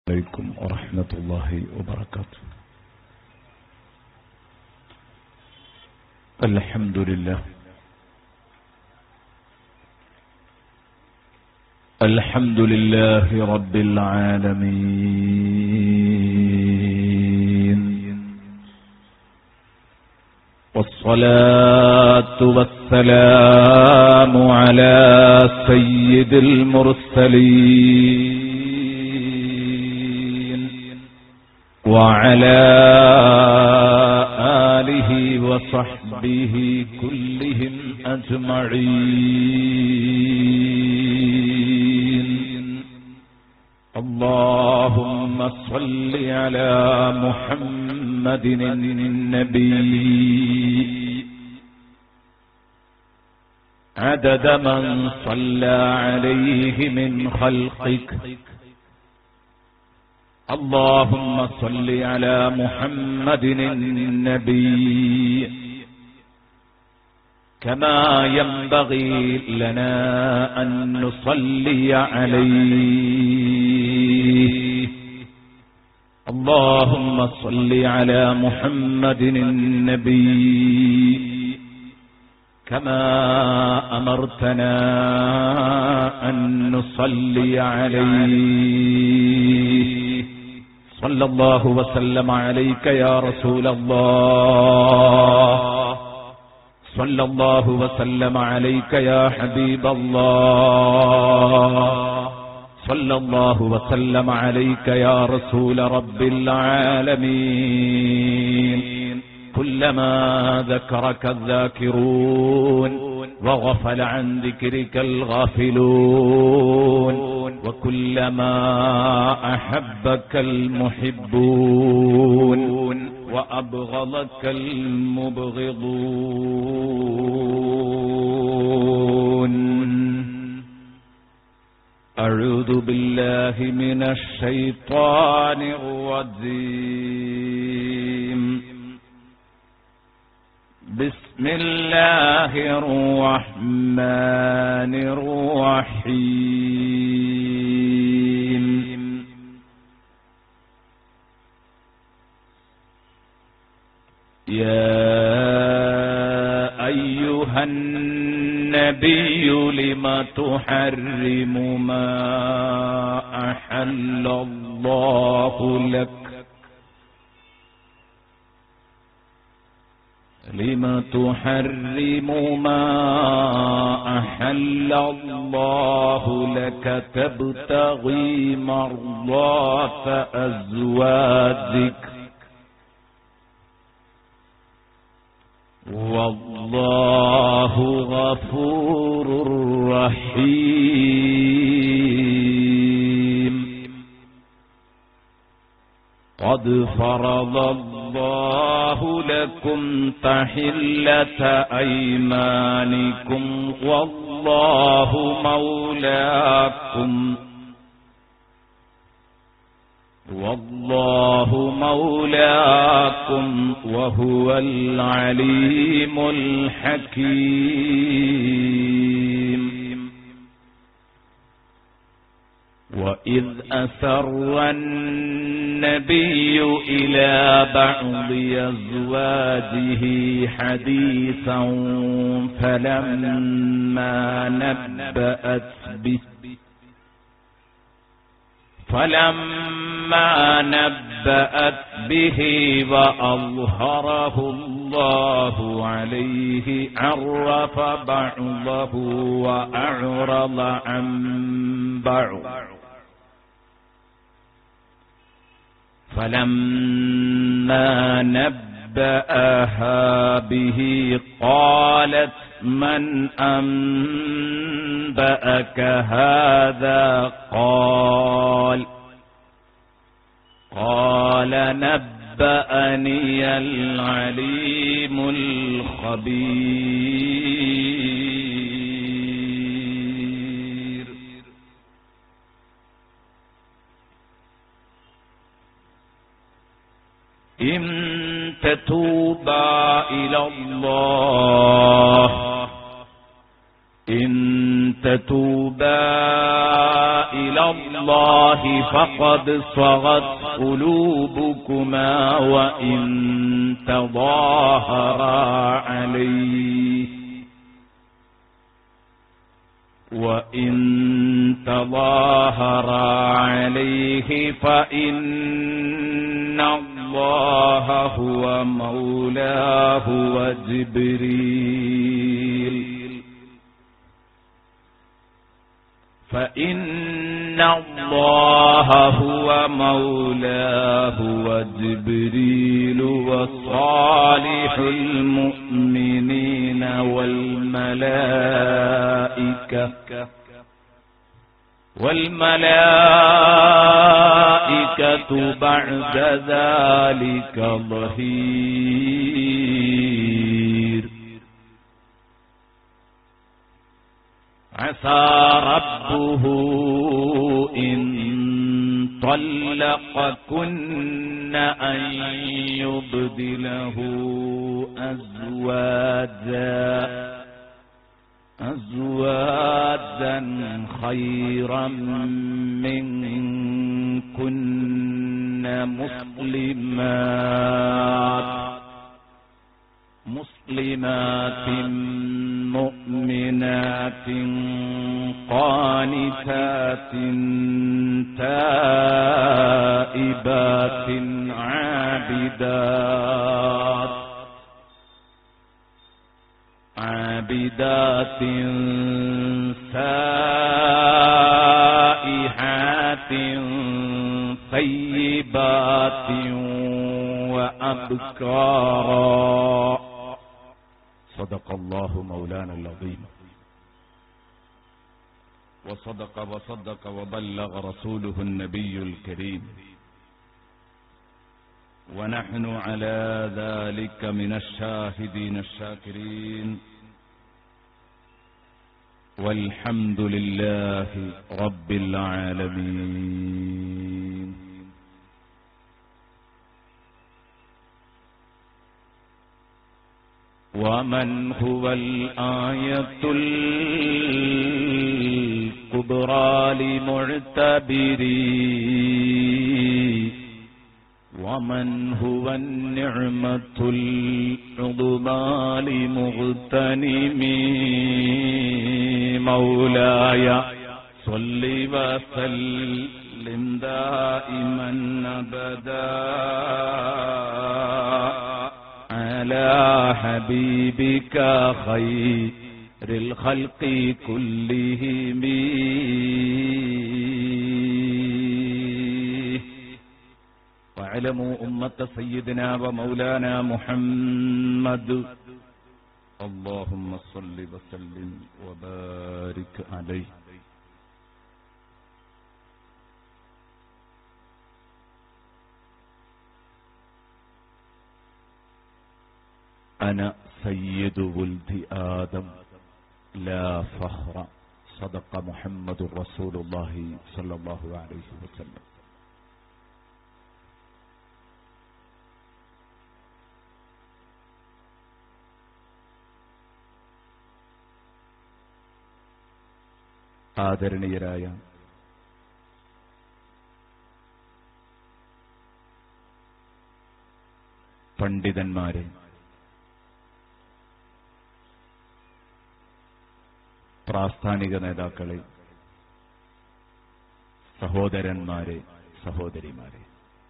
عليكم ورحمة الله وبركاته الحمد لله الحمد لله رب العالمين والصلاة والسلام على سيد المرسلين وعلى آله وصحبه كلهم أجمعين اللهم صل على محمد النبي عدد من صلى عليه من خلقك اللهم صل على محمد النبي كما ينبغي لنا أن نصلي عليه اللهم صل على محمد النبي كما أمرتنا أن نصلي عليه صلى الله وسلم عليك يا رسول الله صلى الله وسلم عليك يا حبيب الله صلى الله وسلم عليك يا رسول رب العالمين كلما ذكرك الذاكرون وغفل عن ذكرك الغافلون وكلما أحبك المحبون وأبغضك المبغضون أعوذ بالله من الشيطان الرجيم بسم الله الرحمن الرحيم يا أيها النبي لم تحرم ما أحل الله لك لم تحرم ما أحل الله لك تبتغي مرضات أزواجك والله غفور رحيم قد فرض الله لكم تحلة أيمانكم والله مولاكم والله مولاكم وهو العليم الحكيم وإذ أسر النبي إلى بعض أزواجه حديثا فلما نبأت به فلما نبأت به وأظهره الله عليه عرف بعضه وأعرض عن بعض فلما نبأها به قالت من أنبأك هذا قال قال نبأني العليم الخبير إن تتوبا إلى الله إن تتوبا إلى الله فقد صغت قلوبكما وإن تظاهرا عليه وإن تظاهرا عليه فإن الله هو مولاه وجبريل فإن الله هو مولاه وجبريل وصالح المؤمنين والملائكة والملائكة بعد ذلك ظهير عسى ربه إن طلقكن أن يبدله أزواجا أزواجا خيرا منكن مسلمات مسلمات مؤمنات قانتات تائبات عابدات عابدات سائحات طيبات وأبكارا صدق الله مولانا العظيم وصدق وصدق وبلغ رسوله النبي الكريم ونحن على ذلك من الشاهدين الشاكرين والحمد لله رب العالمين ومن هو الآية الكبرى لمعتبري ومن هو النعمة العظمى لمغتنمي مولاي صل وسلم دائما أبدا على حبيبك خير الخلق كلهم واعلموا أمة سيدنا ومولانا محمد اللهم صل وسلم وبارك عليه أنا سيد ولد آدم لا فخر صدق محمد رسول الله صلى الله عليه وسلم ആദരണീയരായ പണ്ഡിതന്മാരെ പ്രാസ്ഥാനിക നേതാക്കളെ സഹോദരന്മാരെ സഹോദരിമാരെ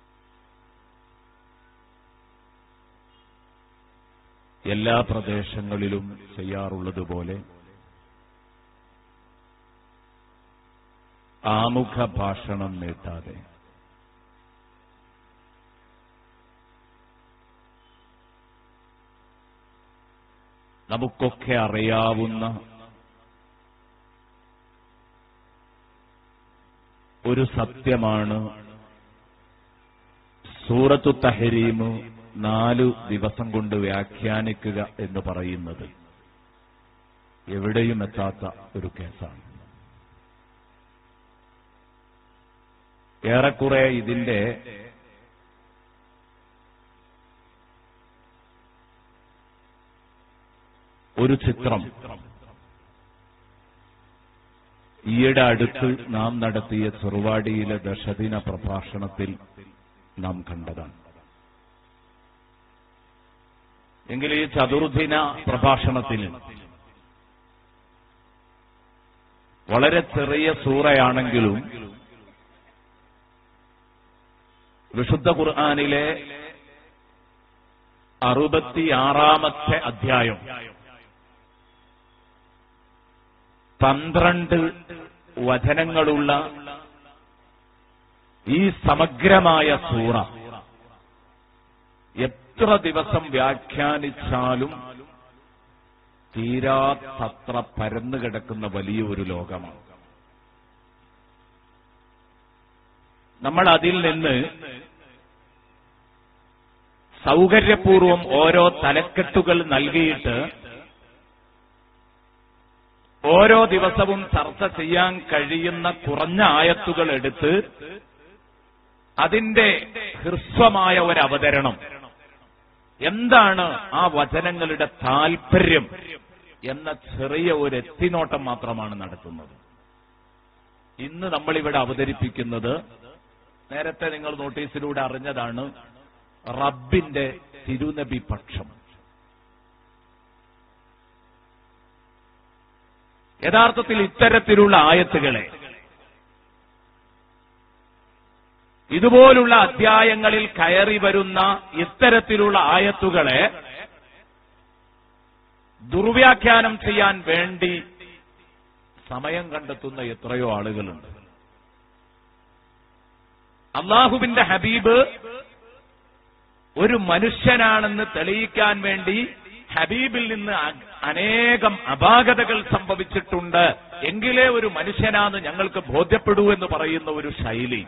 എല്ലാ പ്രദേശങ്ങളിലും ചെയ്യാറുള്ളതുപോലെ ആമുഖ ഭാഷണം നീട്ടാതെ നമുക്കൊക്കെ അറിയാവുന്ന ഒരു സത്യമാണ് സൂറത്തു തഹരീമ് നാലു ദിവസം കൊണ്ട് വ്യാഖ്യാനിക്കുക എന്ന് പറയുന്നത് എവിടെയും എത്താത്ത ഒരു കേസാണ് ഏറെക്കുറെ ഇതിന്റെ ഒരു ചിത്രം ഈയിടെ അടുത്ത് നാം നടത്തിയ ചെറുവാടിയിലെ ദശദിന പ്രഭാഷണത്തിൽ നാം കണ്ടതാണ് എങ്കിൽ ഈ ചതുർദിന പ്രഭാഷണത്തിൽ വളരെ ചെറിയ സൂറയാണെങ്കിലും വിശുദ്ധ ഖുർആാനിലെ അറുപത്തിയാറാമത്തെ അധ്യായം പന്ത്രണ്ട് വചനങ്ങളുള്ള ഈ സമഗ്രമായ സൂറ എത്ര ദിവസം വ്യാഖ്യാനിച്ചാലും തീരാത്തത്ര പരന്നു കിടക്കുന്ന വലിയൊരു ലോകമാണ് നമ്മൾ അതിൽ നിന്ന് സൗകര്യപൂർവം ഓരോ തലക്കെട്ടുകൾ നൽകിയിട്ട് ഓരോ ദിവസവും ചർച്ച ചെയ്യാൻ കഴിയുന്ന കുറഞ്ഞ ആയത്തുകൾ എടുത്ത് അതിന്റെ ഹ്രസ്വമായ ഒരു അവതരണം എന്താണ് ആ വചനങ്ങളുടെ താൽപര്യം എന്ന ചെറിയ ഒരു എത്തിനോട്ടം മാത്രമാണ് നടത്തുന്നത് ഇന്ന് നമ്മളിവിടെ അവതരിപ്പിക്കുന്നത് നേരത്തെ നിങ്ങൾ നോട്ടീസിലൂടെ അറിഞ്ഞതാണ് റബ്ബിന്റെ തിരുനബി പക്ഷം യഥാർത്ഥത്തിൽ ഇത്തരത്തിലുള്ള ആയത്തുകളെ ഇതുപോലുള്ള അധ്യായങ്ങളിൽ കയറി വരുന്ന ഇത്തരത്തിലുള്ള ആയത്തുകളെ ദുർവ്യാഖ്യാനം ചെയ്യാൻ വേണ്ടി സമയം കണ്ടെത്തുന്ന എത്രയോ ആളുകളുണ്ട് അള്ളാഹുവിന്റെ ഹബീബ് ഒരു മനുഷ്യനാണെന്ന് തെളിയിക്കാൻ വേണ്ടി ഹബീബിൽ നിന്ന് അനേകം അപാകതകൾ സംഭവിച്ചിട്ടുണ്ട് എങ്കിലേ ഒരു മനുഷ്യനാന്ന് ഞങ്ങൾക്ക് ബോധ്യപ്പെടൂ എന്ന് പറയുന്ന ഒരു ശൈലി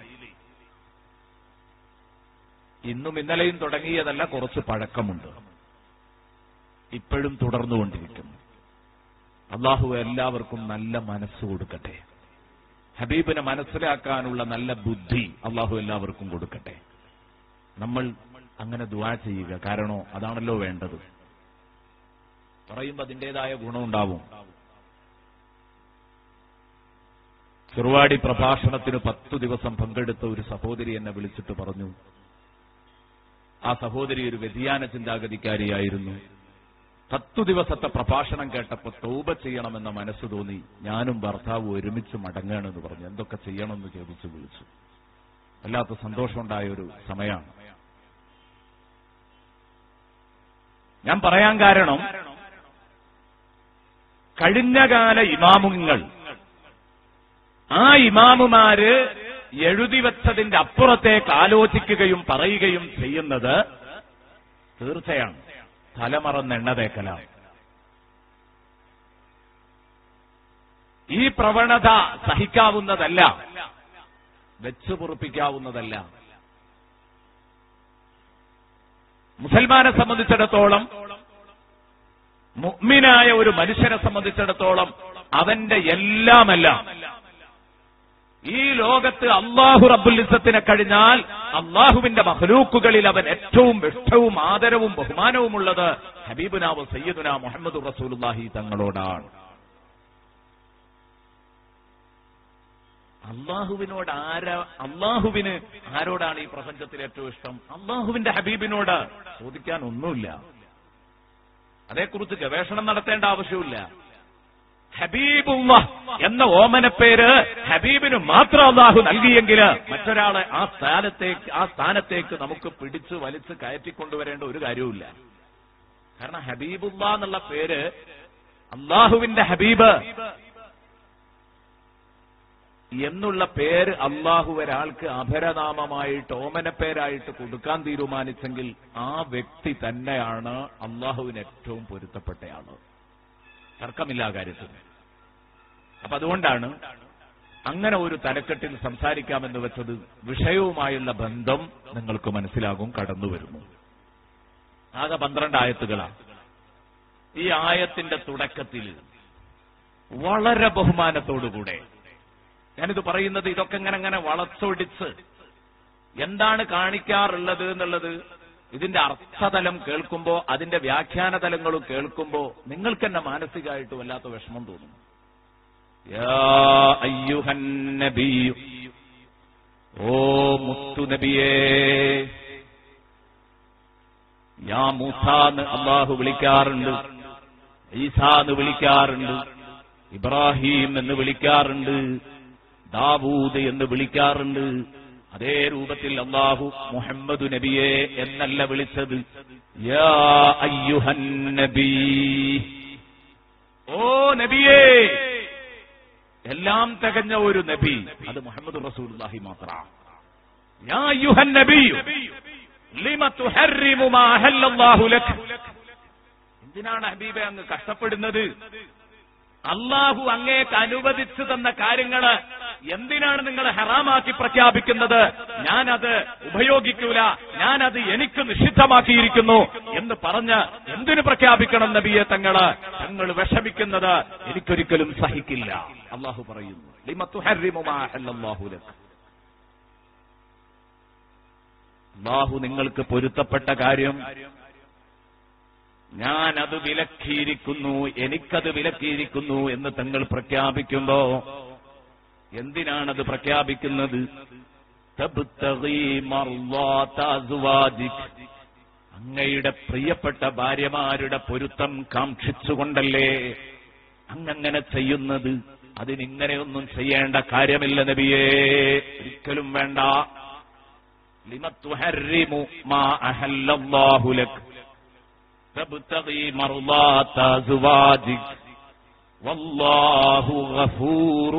ഇന്നും ഇന്നലെയും തുടങ്ങിയതല്ല കുറച്ച് പഴക്കമുണ്ട് ഇപ്പോഴും തുടർന്നുകൊണ്ടിരിക്കുന്നു അള്ളാഹു എല്ലാവർക്കും നല്ല മനസ്സ് കൊടുക്കട്ടെ ഹബീബിനെ മനസ്സിലാക്കാനുള്ള നല്ല ബുദ്ധി അള്ളാഹു എല്ലാവർക്കും കൊടുക്കട്ടെ നമ്മൾ അങ്ങനെ ദുവാ ചെയ്യുക കാരണോ അതാണല്ലോ വേണ്ടത് പറയുമ്പോൾ അതിൻ്റെതായ ഗുണമുണ്ടാവും ചെറുവാടി പ്രഭാഷണത്തിന് പത്തു ദിവസം പങ്കെടുത്ത ഒരു സഹോദരി എന്നെ വിളിച്ചിട്ട് പറഞ്ഞു ആ സഹോദരി ഒരു വ്യതിയാന ചിന്താഗതിക്കാരിയായിരുന്നു പത്തു ദിവസത്തെ പ്രഭാഷണം കേട്ടപ്പോൾ തൗബ ചെയ്യണമെന്ന മനസ്സ് തോന്നി ഞാനും ഭർത്താവും ഒരുമിച്ച് മടങ്ങണമെന്ന് പറഞ്ഞു എന്തൊക്കെ ചെയ്യണമെന്ന് ചോദിച്ചു വിളിച്ചു വല്ലാത്ത സന്തോഷമുണ്ടായ ഒരു സമയമാണ് ഞാൻ പറയാൻ കാരണം കഴിഞ്ഞകാല ഇമാമുങ്ങൾ ആ ഇമാമുമാര് എഴുതിവെച്ചതിന്റെ അപ്പുറത്തേക്ക് ആലോചിക്കുകയും പറയുകയും ചെയ്യുന്നത് തീർച്ചയാണ് തലമറന്നെണ്ണ തേക്കലാണ് ഈ പ്രവണത സഹിക്കാവുന്നതല്ല വെച്ചു പൊറുപ്പിക്കാവുന്നതല്ല മുസൽമാനെ സംബന്ധിച്ചിടത്തോളം മുഗ്മിനായ ഒരു മനുഷ്യനെ സംബന്ധിച്ചിടത്തോളം അവന്റെ എല്ലാമല്ല ഈ ലോകത്ത് അള്ളാഹു റബ്ബുലിസത്തിനെ കഴിഞ്ഞാൽ അള്ളാഹുവിന്റെ മഹലൂക്കുകളിൽ അവൻ ഏറ്റവും ഇഷ്ടവും ആദരവും ബഹുമാനവുമുള്ളത് ഹബീബുനാവ് സയ്യദുന മുഹമ്മദ് റസൂലുല്ലാഹി തങ്ങളോടാണ് അള്ളാഹുവിനോട് ആരാ അള്ളാഹുവിന് ആരോടാണ് ഈ പ്രപഞ്ചത്തിൽ ഏറ്റവും ഇഷ്ടം അള്ളാഹുവിന്റെ ഹബീബിനോട് ചോദിക്കാൻ ഒന്നുമില്ല അതേക്കുറിച്ച് ഗവേഷണം നടത്തേണ്ട ആവശ്യമില്ല ഹബീബുള്ള എന്ന ഓമനപ്പേര് ഹബീബിന് മാത്രം അള്ളാഹു നൽകിയെങ്കിൽ മറ്റൊരാളെ ആ സ്ഥാനത്തേക്ക് ആ സ്ഥാനത്തേക്ക് നമുക്ക് പിടിച്ച് വലിച്ച് കയറ്റിക്കൊണ്ടുവരേണ്ട ഒരു കാര്യവുമില്ല കാരണം ഹബീബുള്ള എന്നുള്ള പേര് അള്ളാഹുവിന്റെ ഹബീബ് എന്നുള്ള പേര് അള്ളാഹു ഒരാൾക്ക് അപരനാമമായിട്ട് ഓമനപ്പേരായിട്ട് കൊടുക്കാൻ തീരുമാനിച്ചെങ്കിൽ ആ വ്യക്തി തന്നെയാണ് അള്ളാഹുവിന് ഏറ്റവും പൊരുത്തപ്പെട്ടയാള് തർക്കമില്ല ആ കാര്യത്തിൽ അപ്പൊ അതുകൊണ്ടാണ് അങ്ങനെ ഒരു തലക്കെട്ടിൽ സംസാരിക്കാമെന്ന് വെച്ചത് വിഷയവുമായുള്ള ബന്ധം നിങ്ങൾക്ക് മനസ്സിലാകും കടന്നു വരുന്നു ആകെ പന്ത്രണ്ട് ആയത്തുകളാണ് ഈ ആയത്തിന്റെ തുടക്കത്തിൽ വളരെ ബഹുമാനത്തോടുകൂടെ ഞാനിത് പറയുന്നത് ഇതൊക്കെ ഇങ്ങനെ അങ്ങനെ വളച്ചൊടിച്ച് എന്താണ് കാണിക്കാറുള്ളത് എന്നുള്ളത് ഇതിന്റെ അർത്ഥതലം കേൾക്കുമ്പോ അതിന്റെ വ്യാഖ്യാന തലങ്ങളും കേൾക്കുമ്പോ നിങ്ങൾക്ക് തന്നെ മാനസികമായിട്ട് വല്ലാത്ത വിഷമം തോന്നും യാ അയ്യുഹൻ നബിയു ഓ മുത്തു നബിയേ യാ മൂസാന്ന് അള്ളാഹു വിളിക്കാറുണ്ട് ഈസാന്ന് വിളിക്കാറുണ്ട് ഇബ്രാഹിം എന്ന് വിളിക്കാറുണ്ട് ദാവൂദ് എന്ന് വിളിക്കാറുണ്ട് അതേ രൂപത്തിൽ അള്ളാഹു മുഹമ്മദ് നബിയെ എന്നല്ല വിളിച്ചത് യാ അയ്യുഹൻ നബി ഓ നബിയേ എല്ലാം തികഞ്ഞ ഒരു നബി അത് മുഹമ്മദ് റസൂലുള്ളാഹി മാത്രമാണ് യാ അയ്യുഹൻ നബിയു ലിമ തുഹർരിമു മാ അഹല്ലല്ലാഹു ലക് എന്തിനാണ് ഹബീബെ അങ്ങ് കഷ്ടപ്പെടുന്നത് അള്ളാഹു അങ്ങേക്ക് അനുവദിച്ചു തന്ന കാര്യങ്ങള് എന്തിനാണ് നിങ്ങൾ ഹറാമാക്കി പ്രഖ്യാപിക്കുന്നത് ഞാനത് ഉപയോഗിക്കൂല ഞാനത് എനിക്ക് നിഷിദ്ധമാക്കിയിരിക്കുന്നു എന്ന് പറഞ്ഞ് എന്തിനു പ്രഖ്യാപിക്കണം നബിയെ തങ്ങള് തങ്ങൾ വിഷമിക്കുന്നത് എനിക്കൊരിക്കലും സഹിക്കില്ല അള്ളാഹു പറയുന്നു ലിമ തുഹർരിമു മാ അഹല്ലല്ലാഹു ലക് അള്ളാഹു നിങ്ങൾക്ക് പൊരുത്തപ്പെട്ട കാര്യം ഞാൻ അത് വിലക്കിയിരിക്കുന്നു എനിക്കത് വിലക്കിയിരിക്കുന്നു എന്ന് തങ്ങൾ പ്രഖ്യാപിക്കുമ്പോ എന്തിനാണത് പ്രഖ്യാപിക്കുന്നത് തബ്തഗീ മർളാത അസ്വാജിക്. അങ്ങയുടെ പ്രിയപ്പെട്ട ഭാര്യമാരുടെ പൊരുത്തം കാക്ഷിച്ചുകൊണ്ടല്ലേ അങ്ങങ്ങനെ ചെയ്യുന്നത് അതിനിങ്ങനെയൊന്നും ചെയ്യേണ്ട കാര്യമില്ല നബിയേ ഒരിക്കലും വേണ്ട لم تحرم ما أحل الله لك تبتغي مرضات أزواجك والله غفور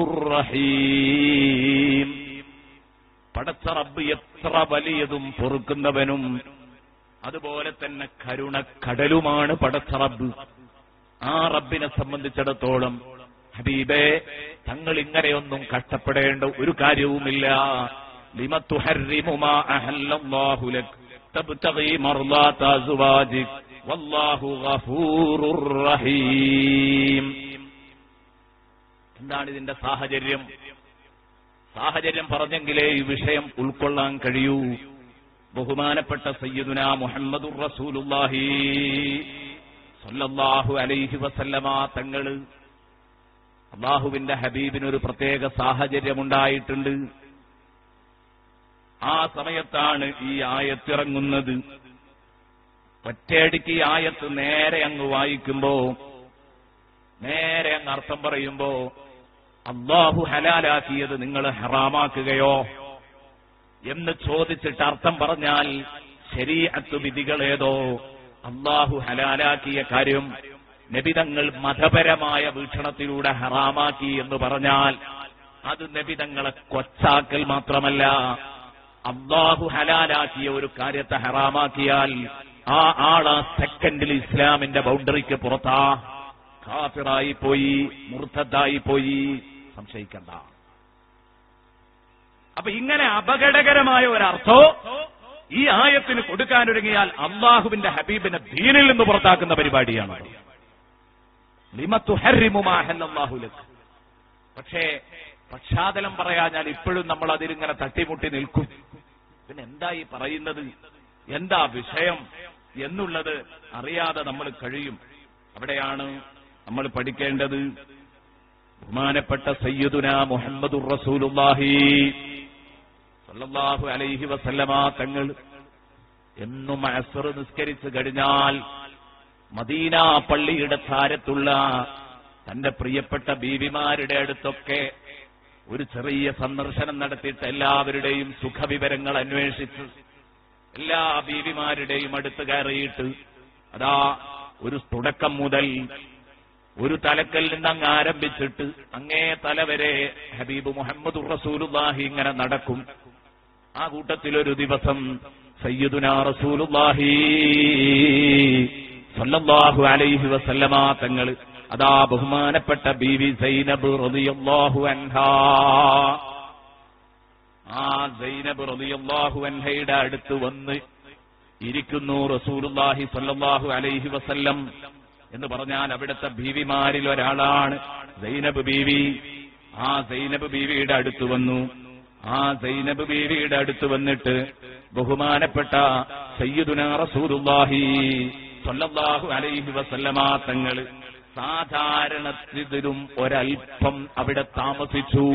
رحيم പടച്ച റബ്ബ് എത്ര വലിയതും പൊറുക്കുന്നവനും അതുപോലെ തന്നെ കരുണ കടലുമാണ് പടച്ച റബ്ബ് ആ റബ്ബിനെ സംബന്ധിച്ചിടത്തോളം ഹബീബെ തങ്ങൾ ഇങ്ങനെയൊന്നും കഷ്ടപ്പെടേണ്ട ഒരു കാര്യവുമില്ല لم تحرم ما أحل الله لك تبتغي مرضات أزواجك والله غفور رحيم എന്താണ് ഇതിന്റെ സാഹചര്യം സാഹചര്യം പറഞ്ഞെങ്കിലേ ഈ വിഷയം ഉൾക്കൊള്ളാൻ കഴിയൂ ബഹുമാനപ്പെട്ട സയ്യിദുന മുഹമ്മദുർ റസൂലുള്ളാഹി സല്ലല്ലാഹു അലൈഹി വസല്ലമ തങ്ങള് അള്ളാഹുവിന്റെ ഹബീബിനൊരു പ്രത്യേക സാഹചര്യമുണ്ടായിട്ടുണ്ട് ആ സമയത്താണ് ഈ ആയത്തിറങ്ങുന്നത് ഒറ്റയടിക്ക് ഈ ആയത്ത് നേരെ അങ്ങ് വായിക്കുമ്പോ നേരെ അങ്ങ് അർത്ഥം പറയുമ്പോ അള്ളാഹു ഹലാലാക്കിയത് നിങ്ങൾ ഹറാമാക്കുകയോ എന്ന് ചോദിച്ചിട്ട് അർത്ഥം പറഞ്ഞാൽ ശരീഅത്ത് വിധികളേതോ അള്ളാഹു ഹലാലാക്കിയ കാര്യം നബിതങ്ങൾ മതപരമായ വീക്ഷണത്തിലൂടെ ഹറാമാക്കി എന്ന് പറഞ്ഞാൽ അത് നബിതങ്ങളെ കൊച്ചാക്കൽ മാത്രമല്ല അള്ളാഹു ഹലാലാക്കിയ ഒരു കാര്യത്തെ ഹറാമാക്കിയാൽ ആ ആള് സെക്കൻഡിൽ ഇസ്ലാമിന്റെ ബൗണ്ടറിക്ക് പുറത്താ കാഫിറായി പോയി മുർത്തദ്ദായി പോയി സംശയിക്കണ്ട അപ്പൊ ഇങ്ങനെ അപകടകരമായ ഒരർത്ഥോ ഈ ആയത്തിന് കൊടുക്കാനൊരുങ്ങിയാൽ അള്ളാഹുവിന്റെ ഹബീബിനെ ദീനിൽ നിന്ന് പുറത്താക്കുന്ന പരിപാടിയാണ് ലിമത്തുഹരിമുമാഹല്ലാഹുലക്ക് പക്ഷേ പക്ഷാതലം പറയാഞ്ഞാൽ ഇപ്പോഴും നമ്മൾ അതിലിങ്ങനെ തട്ടിമുട്ടി നിൽക്കും പിന്നെ എന്താ ഈ പറയുന്നത് എന്താ വിഷയം എന്നുള്ളത് അറിയാതെ നമ്മൾ കഴിയും അവിടെയാണ് നമ്മൾ പഠിക്കേണ്ടത് ബഹുമാനപ്പെട്ട സയ്യിദുന മുഹമ്മദുർ റസൂലുള്ളാഹി സല്ലല്ലാഹു അലൈഹി വസല്ലമ തങ്ങൾ എന്നും അസർ നിസ്കരിച്ചു കഴിഞ്ഞാൽ മദീന പള്ളിയുടെ ചാരത്തുള്ള തന്റെ പ്രിയപ്പെട്ട ബീവിമാരുടെ അടുത്തൊക്കെ ഒരു ചെറിയ സന്ദർശനം നടത്തിയിട്ട് എല്ലാവരുടെയും സുഖവിവരങ്ങൾ അന്വേഷിച്ച് എല്ലാ ബീവിമാരുടെയും അടുത്ത് കയറിയിട്ട് അതാ ഒരു തുടക്കം മുതൽ ഒരു തലക്കൽ നിന്ന് അങ്ങ് ആരംഭിച്ചിട്ട് അങ്ങേ തല വരെ ഹബീബ് മുഹമ്മദ് റസൂലുല്ലാഹി ഇങ്ങനെ നടക്കും ആ കൂട്ടത്തിൽ ഒരു ദിവസം സയ്യിദുന റസൂലുല്ലാഹി സല്ലല്ലാഹു അലൈഹി വസല്ലമ തങ്ങൾ അതാ ബഹുമാനപ്പെട്ട ബീവി സൈനബ് റളിയല്ലാഹു അൻഹാ ആ സൈനബ് റളിയല്ലാഹു അൻഹയുടെ അടുത്ത് വന്ന് ഇരിക്കുന്നു റസൂലുള്ളാഹി സല്ലല്ലാഹു അലൈഹി വസല്ലം എന്ന് പറഞ്ഞാൽ അവിടുത്തെ ബീവിമാരിൽ ഒരാളാണ് സൈനബ് ബീവി ആ സൈനബ് ബീവിയുടെ അടുത്ത് വന്നു ആ സൈനബ് ബീവിയുടെ അടുത്ത് വന്നിട്ട് ബഹുമാനപ്പെട്ട സയ്യിദുന റസൂലുള്ളാഹി സല്ലല്ലാഹു അലൈഹി വസല്ലമ തങ്ങൾ സാധാരണത്തിലും ഒരൽപ്പം അവിടെ താമസിച്ചു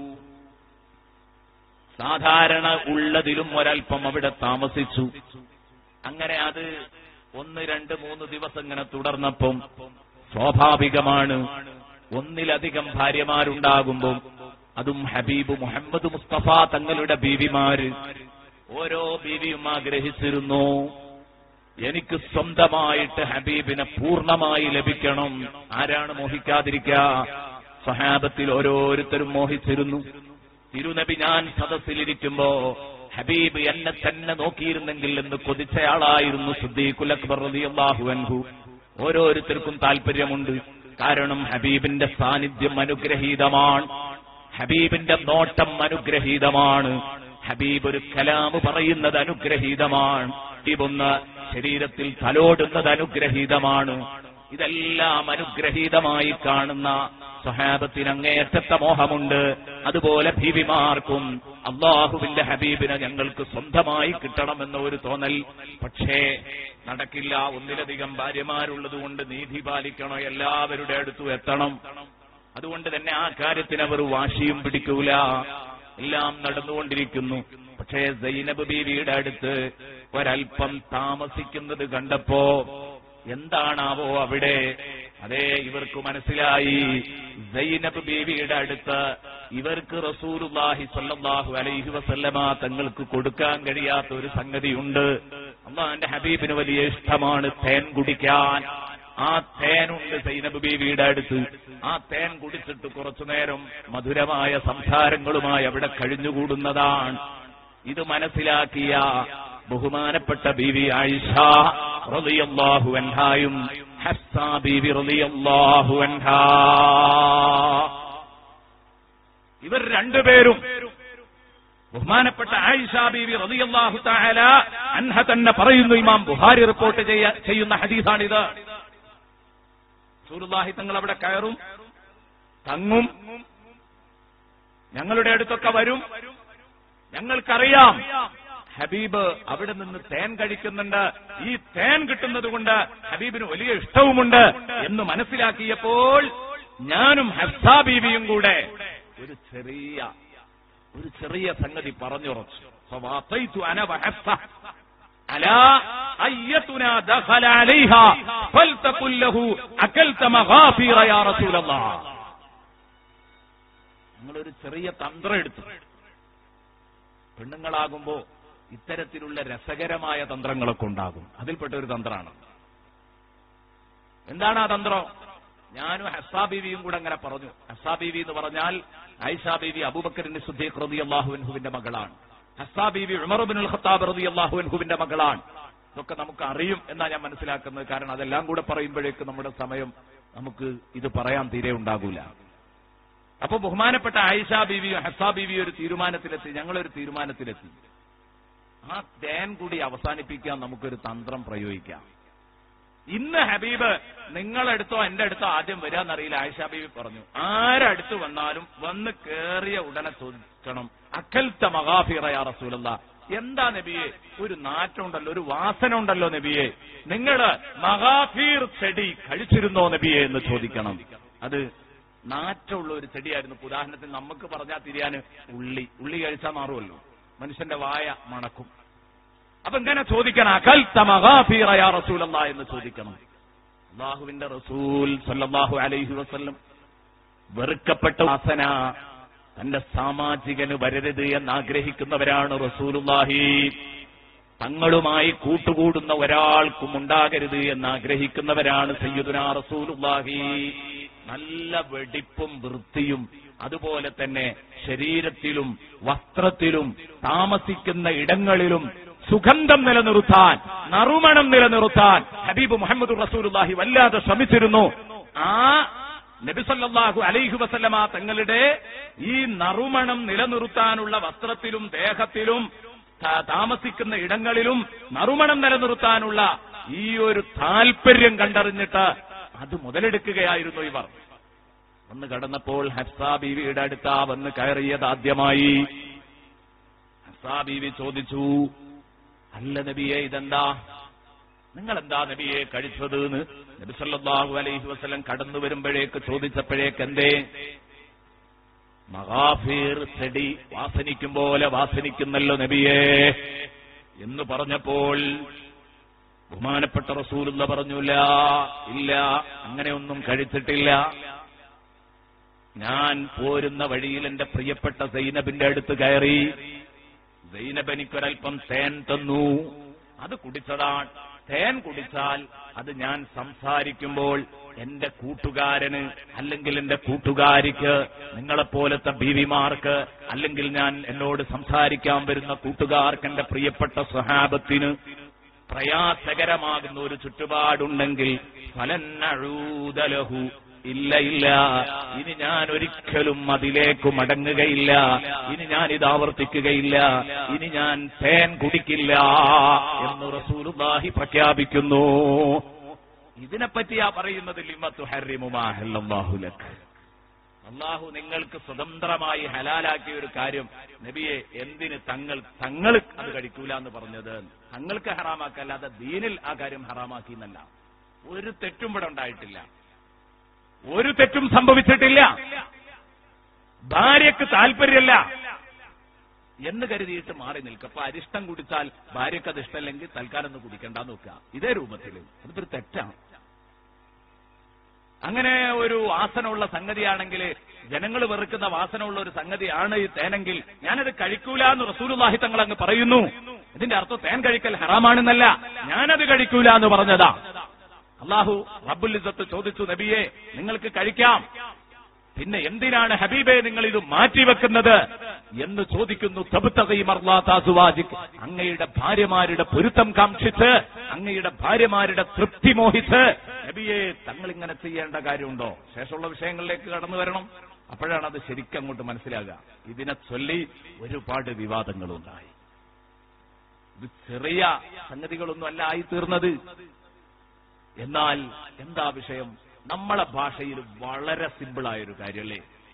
സാധാരണ ഉള്ളതിലും ഒരൽപ്പം അവിടെ താമസിച്ചു അങ്ങനെ അത് ഒന്ന് രണ്ട് മൂന്ന് ദിവസം ഇങ്ങനെ തുടർന്നപ്പം സ്വാഭാവികമാണ് ഒന്നിലധികം ഭാര്യമാരുണ്ടാകുമ്പോൾ അതും ഹബീബ് മുഹമ്മദ് മുസ്തഫ തങ്ങളുടെ ബീവിമാര് ഓരോ ബീവിയും ആഗ്രഹിച്ചിരുന്നു എനിക്ക് സ്വന്തമായിട്ട് ഹബീബിനെ പൂർണ്ണമായി ലഭിക്കണം ആരാണ് മോഹിക്കാതിരിക്കുക സഹാബത്തിൽ ഓരോരുത്തരും മോഹിച്ചിരുന്നു തിരുനബി ഞാൻ സദസ്സിലിരിക്കുമ്പോ ഹബീബ് എന്നെ തന്നെ നോക്കിയിരുന്നെങ്കിൽ എന്ന് കൊതിച്ചയാളായിരുന്നു സുദ്ദീഖുൽ അക്ബർ റളിയല്ലാഹു അൻഹു ഓരോരുത്തർക്കും താല്പര്യമുണ്ട് കാരണം ഹബീബിന്റെ സാന്നിധ്യം അനുഗ്രഹീതമാണ് ഹബീബിന്റെ നോട്ടം അനുഗ്രഹീതമാണ് ഹബീബ് ഒരു കലാമ് പറയുന്നത് അനുഗ്രഹീതമാണ് ഹബീബൊന്ന് ശരീരത്തിൽ തലോടുന്നത് അനുഗ്രഹീതമാണ് ഇതെല്ലാം അനുഗ്രഹീതമായി കാണുന്ന സ്വഹാബത്തിന് അങ്ങേയറ്റത്തെ മോഹമുണ്ട് അതുപോലെ ഭീവിമാർക്കും അള്ളാഹുവിന്റെ ഹബീബിനെ ഞങ്ങൾക്ക് സ്വന്തമായി കിട്ടണമെന്ന ഒരു തോന്നൽ പക്ഷേ നടക്കില്ല ഒന്നിലധികം ഭാര്യമാരുള്ളത് കൊണ്ട് നീതി പാലിക്കണോ എല്ലാവരുടെ അടുത്തും എത്തണം അതുകൊണ്ട് തന്നെ ആ കാര്യത്തിന് അവർ വാശിയും പിടിക്കൂല എല്ലാം നടന്നുകൊണ്ടിരിക്കുന്നു പക്ഷേ സൈനബ് ബീവിയുടെ അടുത്ത് ഒരൽപ്പം താമസിക്കുന്നത് കണ്ടപ്പോ എന്താണാവോ അവിടെ അതെ ഇവർക്ക് മനസ്സിലായി സൈനബ് ബീവിയുടെ അടുത്ത് ഇവർക്ക് റസൂലുല്ലാഹി സല്ലല്ലാഹു അലൈഹി വസല്ലമ തങ്ങൾക്ക് കൊടുക്കാൻ കഴിയാത്ത ഒരു സംഗതിയുണ്ട് അള്ളാന്റെ ഹബീബിന് വലിയ ഇഷ്ടമാണ് തേൻ കുടിക്കാൻ ആ തേനുണ്ട് സൈനബ് ബീവിയുടെ അടുത്ത് ആ തേൻ കുടിച്ചിട്ട് കുറച്ചു നേരം മധുരമായ സംസാരങ്ങളുമായി അവിടെ കഴിഞ്ഞുകൂടുന്നതാണ് ഇത് മനസ്സിലാക്കിയ ബഹുമാനപ്പെട്ട ബീവി ആയിഷ റളിയല്ലാഹു അൻഹായും ഹഫ്സ ബീവി റളിയല്ലാഹു അൻഹാ ഇവർ രണ്ടുപേരും ബഹുമാനപ്പെട്ട ആയിഷ ബീവി റളിയല്ലാഹു തആല അൻഹ തന്നെ പറയുന്നു ഇമാം ബുഹാരി റിപ്പോർട്ട് ചെയ്യ- ചെയ്യുന്ന ഹദീസാണിത് റസൂലുള്ളാഹി തങ്ങൾ അവിടെ കയറും തങ്ങും ഞങ്ങളുടെ അടുത്തൊക്കെ വരും ഞങ്ങൾക്കറിയാം ഹബീബ് അവിടെ നിന്ന് തേൻ കഴിക്കുന്നുണ്ട് ഈ തേൻ കിട്ടുന്നത് കൊണ്ട് ഹബീബിന് വലിയ ഇഷ്ടവുമുണ്ട് എന്ന് മനസ്സിലാക്കിയപ്പോൾ ഞാനും ഹഫ്സാ ബീവിയും കൂടെ ഒരു ചെറിയ ഒരു ചെറിയ സംഗതി പറഞ്ഞുറച്ചു فواطيت أنا وحفصة على أيتنا دخل عليها فلتقل له أكلت مغافير يا رسول الله ഞങ്ങളൊരു ചെറിയ തന്ത്രം എടുത്തു പെണ്ണുങ്ങളാകുമ്പോ ഇത്തരത്തിലുള്ള രസകരമായ തന്ത്രങ്ങളൊക്കെ ഉണ്ടാകും അതിൽപ്പെട്ട ഒരു തന്ത്രമാണ് എന്താണ് ആ തന്ത്രം ഞാനും ഹസാ ബീവിയും കൂടെ അങ്ങനെ പറഞ്ഞു ഹസാ ബീവി എന്ന് പറഞ്ഞാൽ ഐഷാ ബീവി അബൂബക്കറിന്റെ സുദ്ദീഖ് റതി അള്ളാഹുവിൻഹുവിന്റെ മകളാണ് ഹസാ ബീവി ഉമർബിൻ ഖത്താബ് റതി അള്ളാഹുവിൻഹുവിന്റെ മകളാണ് ഇതൊക്കെ നമുക്ക് അറിയും എന്നാ ഞാൻ മനസ്സിലാക്കുന്നത് കാരണം അതെല്ലാം കൂടെ പറയുമ്പോഴേക്ക് നമ്മുടെ സമയം നമുക്ക് ഇത് പറയാൻ തീരെ ഉണ്ടാകൂല അപ്പൊ ബഹുമാനപ്പെട്ട ആയിഷ ബീവിയും ഹസാ ബീവിയും ഒരു തീരുമാനത്തിലെത്തി ഞങ്ങളൊരു തീരുമാനത്തിലെത്തി ആ തേൻ കൂടി അവസാനിപ്പിക്കാൻ നമുക്കൊരു തന്ത്രം പ്രയോഗിക്കാം ഇന്ന് ഹബീബ് നിങ്ങളെടുത്തോ എന്റെ അടുത്തോ ആദ്യം വരാന്നറിയില്ല ആയിഷ ബീവി പറഞ്ഞു ആരടുത്ത് വന്നാലും വന്ന് കേറിയ ഉടനെ ചോദിക്കണം അക്കൽത്ത മഹാഫിറയാ റസൂലല്ല എന്താ നബിയെ ഒരു നാറ്റമുണ്ടല്ലോ ഒരു വാസന ഉണ്ടല്ലോ നബിയെ നിങ്ങള് മഹാഫീർ ചെടി കഴിച്ചിരുന്നോ നബിയെ എന്ന് ചോദിക്കണം അത് നാറ്റമുള്ള ഒരു ചെടിയായിരുന്നു ഇപ്പൊ ഉദാഹരണത്തിന് നമുക്ക് പറഞ്ഞാൽ തിരിയാന് ഉള്ളി ഉള്ളി കഴിച്ചാൽ മാറുമല്ലോ മനുഷ്യന്റെ വായ മണക്കും അപ്പൊ ഇങ്ങനെ ചോദിക്കണം അകൽ തമഹാഫീറയാ റസൂലല്ല എന്ന് ചോദിക്കണം അള്ളാഹുവിന്റെ റസൂൽ സല്ലല്ലാഹു അലൈഹി വസല്ലം വെറുക്കപ്പെട്ട വാസന തന്റെ സാമാജികന് വരരുത് എന്ന് ആഗ്രഹിക്കുന്നവരാണ് റസൂലുള്ളാഹി തങ്ങളുമായി കൂട്ടുകൂടുന്ന ഒരാൾക്കും ഉണ്ടാകരുത് എന്ന് ആഗ്രഹിക്കുന്നവരാണ് സയ്യിദുനാ റസൂലുള്ളാഹി നല്ല വെടിപ്പും വൃത്തിയും അതുപോലെ തന്നെ ശരീരത്തിലും വസ്ത്രത്തിലും താമസിക്കുന്ന ഇടങ്ങളിലും സുഗന്ധം നിലനിർത്താൻ നറുമണം നിലനിർത്താൻ ഹബീബ് മുഹമ്മദ് റസൂലുള്ളാഹി വല്ലാതെ ശ്രമിച്ചിരുന്നു ആ നബിസല്ലാഹു അലൈഹു വസല്ലമ തങ്ങളുടെ ഈ നറുമണം നിലനിർത്താനുള്ള വസ്ത്രത്തിലും ദേഹത്തിലും ത- താമസിക്കുന്ന ഇടങ്ങളിലും നറുമണം നിലനിർത്താനുള്ള ഈ ഒരു താല്പര്യം കണ്ടറിഞ്ഞിട്ട് അത് മുതലെടുക്കുകയായിരുന്നു ഇവർ വന്ന് കടന്നപ്പോൾ ഹഫ്സാ ബീവിയുടെ അടുത്താ വന്ന് കയറിയത് ആദ്യമായി ഹഫ്സാ ബീവി ചോദിച്ചു അല്ല നബിയെ ഇതെന്താ നിങ്ങൾ എന്താ നബിയെ കഴിച്ചത് എന്ന് നബി സല്ലല്ലാഹു അലൈഹി വസല്ലം കടന്നു വരുമ്പോഴേക്ക് ചോദിച്ചപ്പോഴേക്ക് എന്തേ മഹാഫീർ ചെടി വാസനിക്കും പോലെ വാസനിക്കുന്നല്ലോ നബിയേ എന്ന് പറഞ്ഞപ്പോൾ ബഹുമാനപ്പെട്ട റസൂലുള്ള പറഞ്ഞില്ല ഇല്ല അങ്ങനെയൊന്നും കഴിച്ചിട്ടില്ല ഞാൻ പോരുന്ന വഴിയിൽ എന്റെ പ്രിയപ്പെട്ട സൈനബിന്റെ അടുത്ത് കയറി സൈനബ് എനിക്കൊരൽപ്പം തേൻ തന്നു അത് കുടിച്ചതാണ് തേൻ കുടിച്ചാൽ അത് ഞാൻ സംസാരിക്കുമ്പോൾ എന്റെ കൂട്ടുകാരന് അല്ലെങ്കിൽ എന്റെ കൂട്ടുകാരിക്ക് നിങ്ങളെപ്പോലത്തെ ബീവിമാർക്ക് അല്ലെങ്കിൽ ഞാൻ എന്നോട് സംസാരിക്കാൻ വരുന്ന കൂട്ടുകാർക്ക് എന്റെ പ്രിയപ്പെട്ട സ്വഹാബത്തിന് പ്രയാസകരമാകുന്ന ഒരു ചുറ്റുപാടുണ്ടെങ്കിൽ ഫലന്നഴൂതലഹു ഇല്ല ഇല്ല ഇനി ഞാൻ ഒരിക്കലും അതിലേക്ക് മടങ്ങുകയില്ല ഇനി ഞാൻ ഇത് ആവർത്തിക്കുകയില്ല ഇനി ഞാൻ തേൻ കുടിക്കില്ല എന്ന് റസൂലുള്ളാഹി പ്രഖ്യാപിക്കുന്നു ഇതിനെപ്പറ്റിയാ പറയുന്നത് ലിമത്തു ഹരിമുമാഹല്ലാഹു ലക്ക് അള്ളാഹു നിങ്ങൾക്ക് സ്വതന്ത്രമായി ഹലാലാക്കിയ ഒരു കാര്യം നബിയെ എന്തിന് തങ്ങൾ തങ്ങൾ അത് കഴിക്കൂല എന്ന് പറഞ്ഞത് തങ്ങൾക്ക് ഹറാമാക്കല്ലാതെ ദീനിൽ ആ കാര്യം ഹറാമാക്കി എന്നല്ല ഒരു തെറ്റും ഇവിടെ ഉണ്ടായിട്ടില്ല ഒരു തെറ്റും സംഭവിച്ചിട്ടില്ല ഭാര്യക്ക് താല്പര്യമല്ല എന്ന് കരുതിയിട്ട് മാറി നിൽക്കുക അപ്പൊ അരിഷ്ടം കുടിച്ചാൽ ഭാര്യക്ക് അത് ഇഷ്ടമല്ലെങ്കിൽ തൽക്കാലം ഒന്ന് കുടിക്കണ്ടെന്ന് നോക്കുക ഇതേ രൂപത്തിൽ അതിപ്പോ ഒരു തെറ്റാണ് അങ്ങനെ ഒരു വാസനമുള്ള സംഗതിയാണെങ്കിൽ ജനങ്ങൾ വെറുക്കുന്ന വാസനമുള്ള ഒരു സംഗതിയാണ് ഈ തേനെങ്കിൽ ഞാനത് കഴിക്കൂല എന്ന് റസൂലുള്ളാഹി തങ്ങൾ അങ്ങ് പറയുന്നു ഇതിന്റെ അർത്ഥം തേൻ കഴിക്കൽ ഹറാമാണെന്നല്ല ഞാനത് കഴിക്കൂല എന്ന് പറഞ്ഞതാ അള്ളാഹു റബ്ബുൽ ഇസ്സത്ത് ചോദിച്ചു നബിയെ നിങ്ങൾക്ക് കഴിക്കാം പിന്നെ എന്തിനാണ് ഹബീബെ നിങ്ങൾ ഇത് മാറ്റിവെക്കുന്നത് എന്ന് ചോദിക്കുന്നു തബ്തഗി മർളാത്ത സുവാജിക് അങ്ങയുടെ ഭാര്യമാരുടെ പൊരുത്തം കാക്ഷിച്ച് അങ്ങയുടെ ഭാര്യമാരുടെ തൃപ്തി മോഹിച്ച് നബിയെ തങ്ങൾ ഇങ്ങനെ ചെയ്യേണ്ട കാര്യമുണ്ടോ ശേഷമുള്ള വിഷയങ്ങളിലേക്ക് കടന്നു വരണം അപ്പോഴാണ് അത് ശരിക്കും അങ്ങോട്ട് മനസ്സിലാകുക ഇതിനെ ചൊല്ലി ഒരുപാട് വിവാദങ്ങളുണ്ടായി ഇത് ചെറിയ സംഗതികളൊന്നും അല്ല ആയി തീർന്നത് എന്നാൽ എന്താ വിഷയം നമ്മളെ ഭാഷയിൽ വളരെ സിമ്പിളായ ഒരു കാര്യമല്ലേ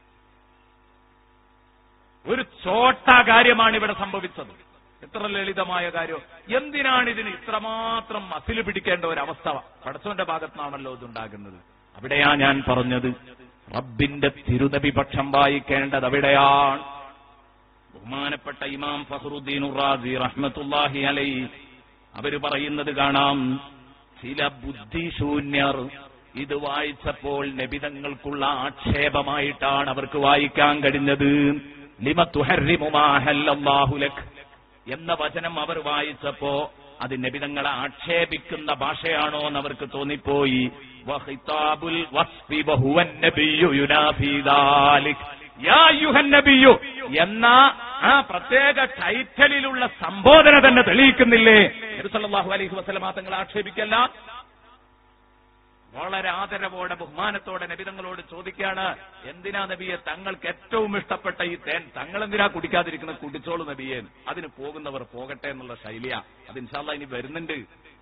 ഒരു ചോട്ട കാര്യമാണ് ഇവിടെ സംഭവിച്ചത് എത്ര ലളിതമായ കാര്യം എന്തിനാണ് ഇതിന് ഇത്രമാത്രം മസിൽ പിടിക്കേണ്ട ഒരു അവസ്ഥ പടച്ചോന്റെ ഭാഗത്തുനിന്നാണല്ലോ ഇതുണ്ടാകുന്നത് അവിടെയാ ഞാൻ പറഞ്ഞത് റബ്ബിന്റെ തിരുനബി പക്ഷം വായിക്കേണ്ടത് അവിടെയാണ് ബഹുമാനപ്പെട്ട ഇമാം ഫഹറുദ്ദീൻ റാസി റഹ്മത്തുല്ലാഹി അലൈ അവര് പറയുന്നത് കാണാം ചില ബുദ്ധിശൂന്യർ ഇത് വായിച്ചപ്പോൾ നബിതങ്ങൾക്കുള്ള ആക്ഷേപമായിട്ടാണ് അവർക്ക് വായിക്കാൻ കഴിഞ്ഞത് ലിമത്തുഹരിമുമാഹല്ലാഹുലക് എന്ന വചനം അവർ വായിച്ചപ്പോ അത് നബിതങ്ങളെ ആക്ഷേപിക്കുന്ന ഭാഷയാണോ എന്ന് അവർക്ക് തോന്നിപ്പോയി വഹിതാബുൽ വസ്ഫി വഹുവൻ നബിയ്യു യുനാഫി ദാലിക് യാ അയ്യുഹൻ നബിയ്യു എന്ന ആ പ്രത്യേക ടൈറ്റലിലുള്ള സംബോധന തന്നെ തെളിയിക്കുന്നില്ലേ നബി സല്ലല്ലാഹു അലൈഹി വസല്ലമ തങ്ങളെ ആക്ഷേപിക്കല്ല വളരെ ആദരവോടെ ബഹുമാനത്തോടെ നബിതങ്ങളോട് ചോദിക്കാണ് എന്തിനാ നബിയെ തങ്ങൾക്ക് ഏറ്റവും ഇഷ്ടപ്പെട്ട ഈ തേൻ തങ്ങൾ എന്തിനാ കുടിക്കാതിരിക്കുന്നത് കുടിച്ചോളൂ നബിയെ അതിന് പോകുന്നവർ പോകട്ടെ എന്നുള്ള ശൈലിയാ അത് ഇൻഷാല്ല ഇനി വരുന്നുണ്ട്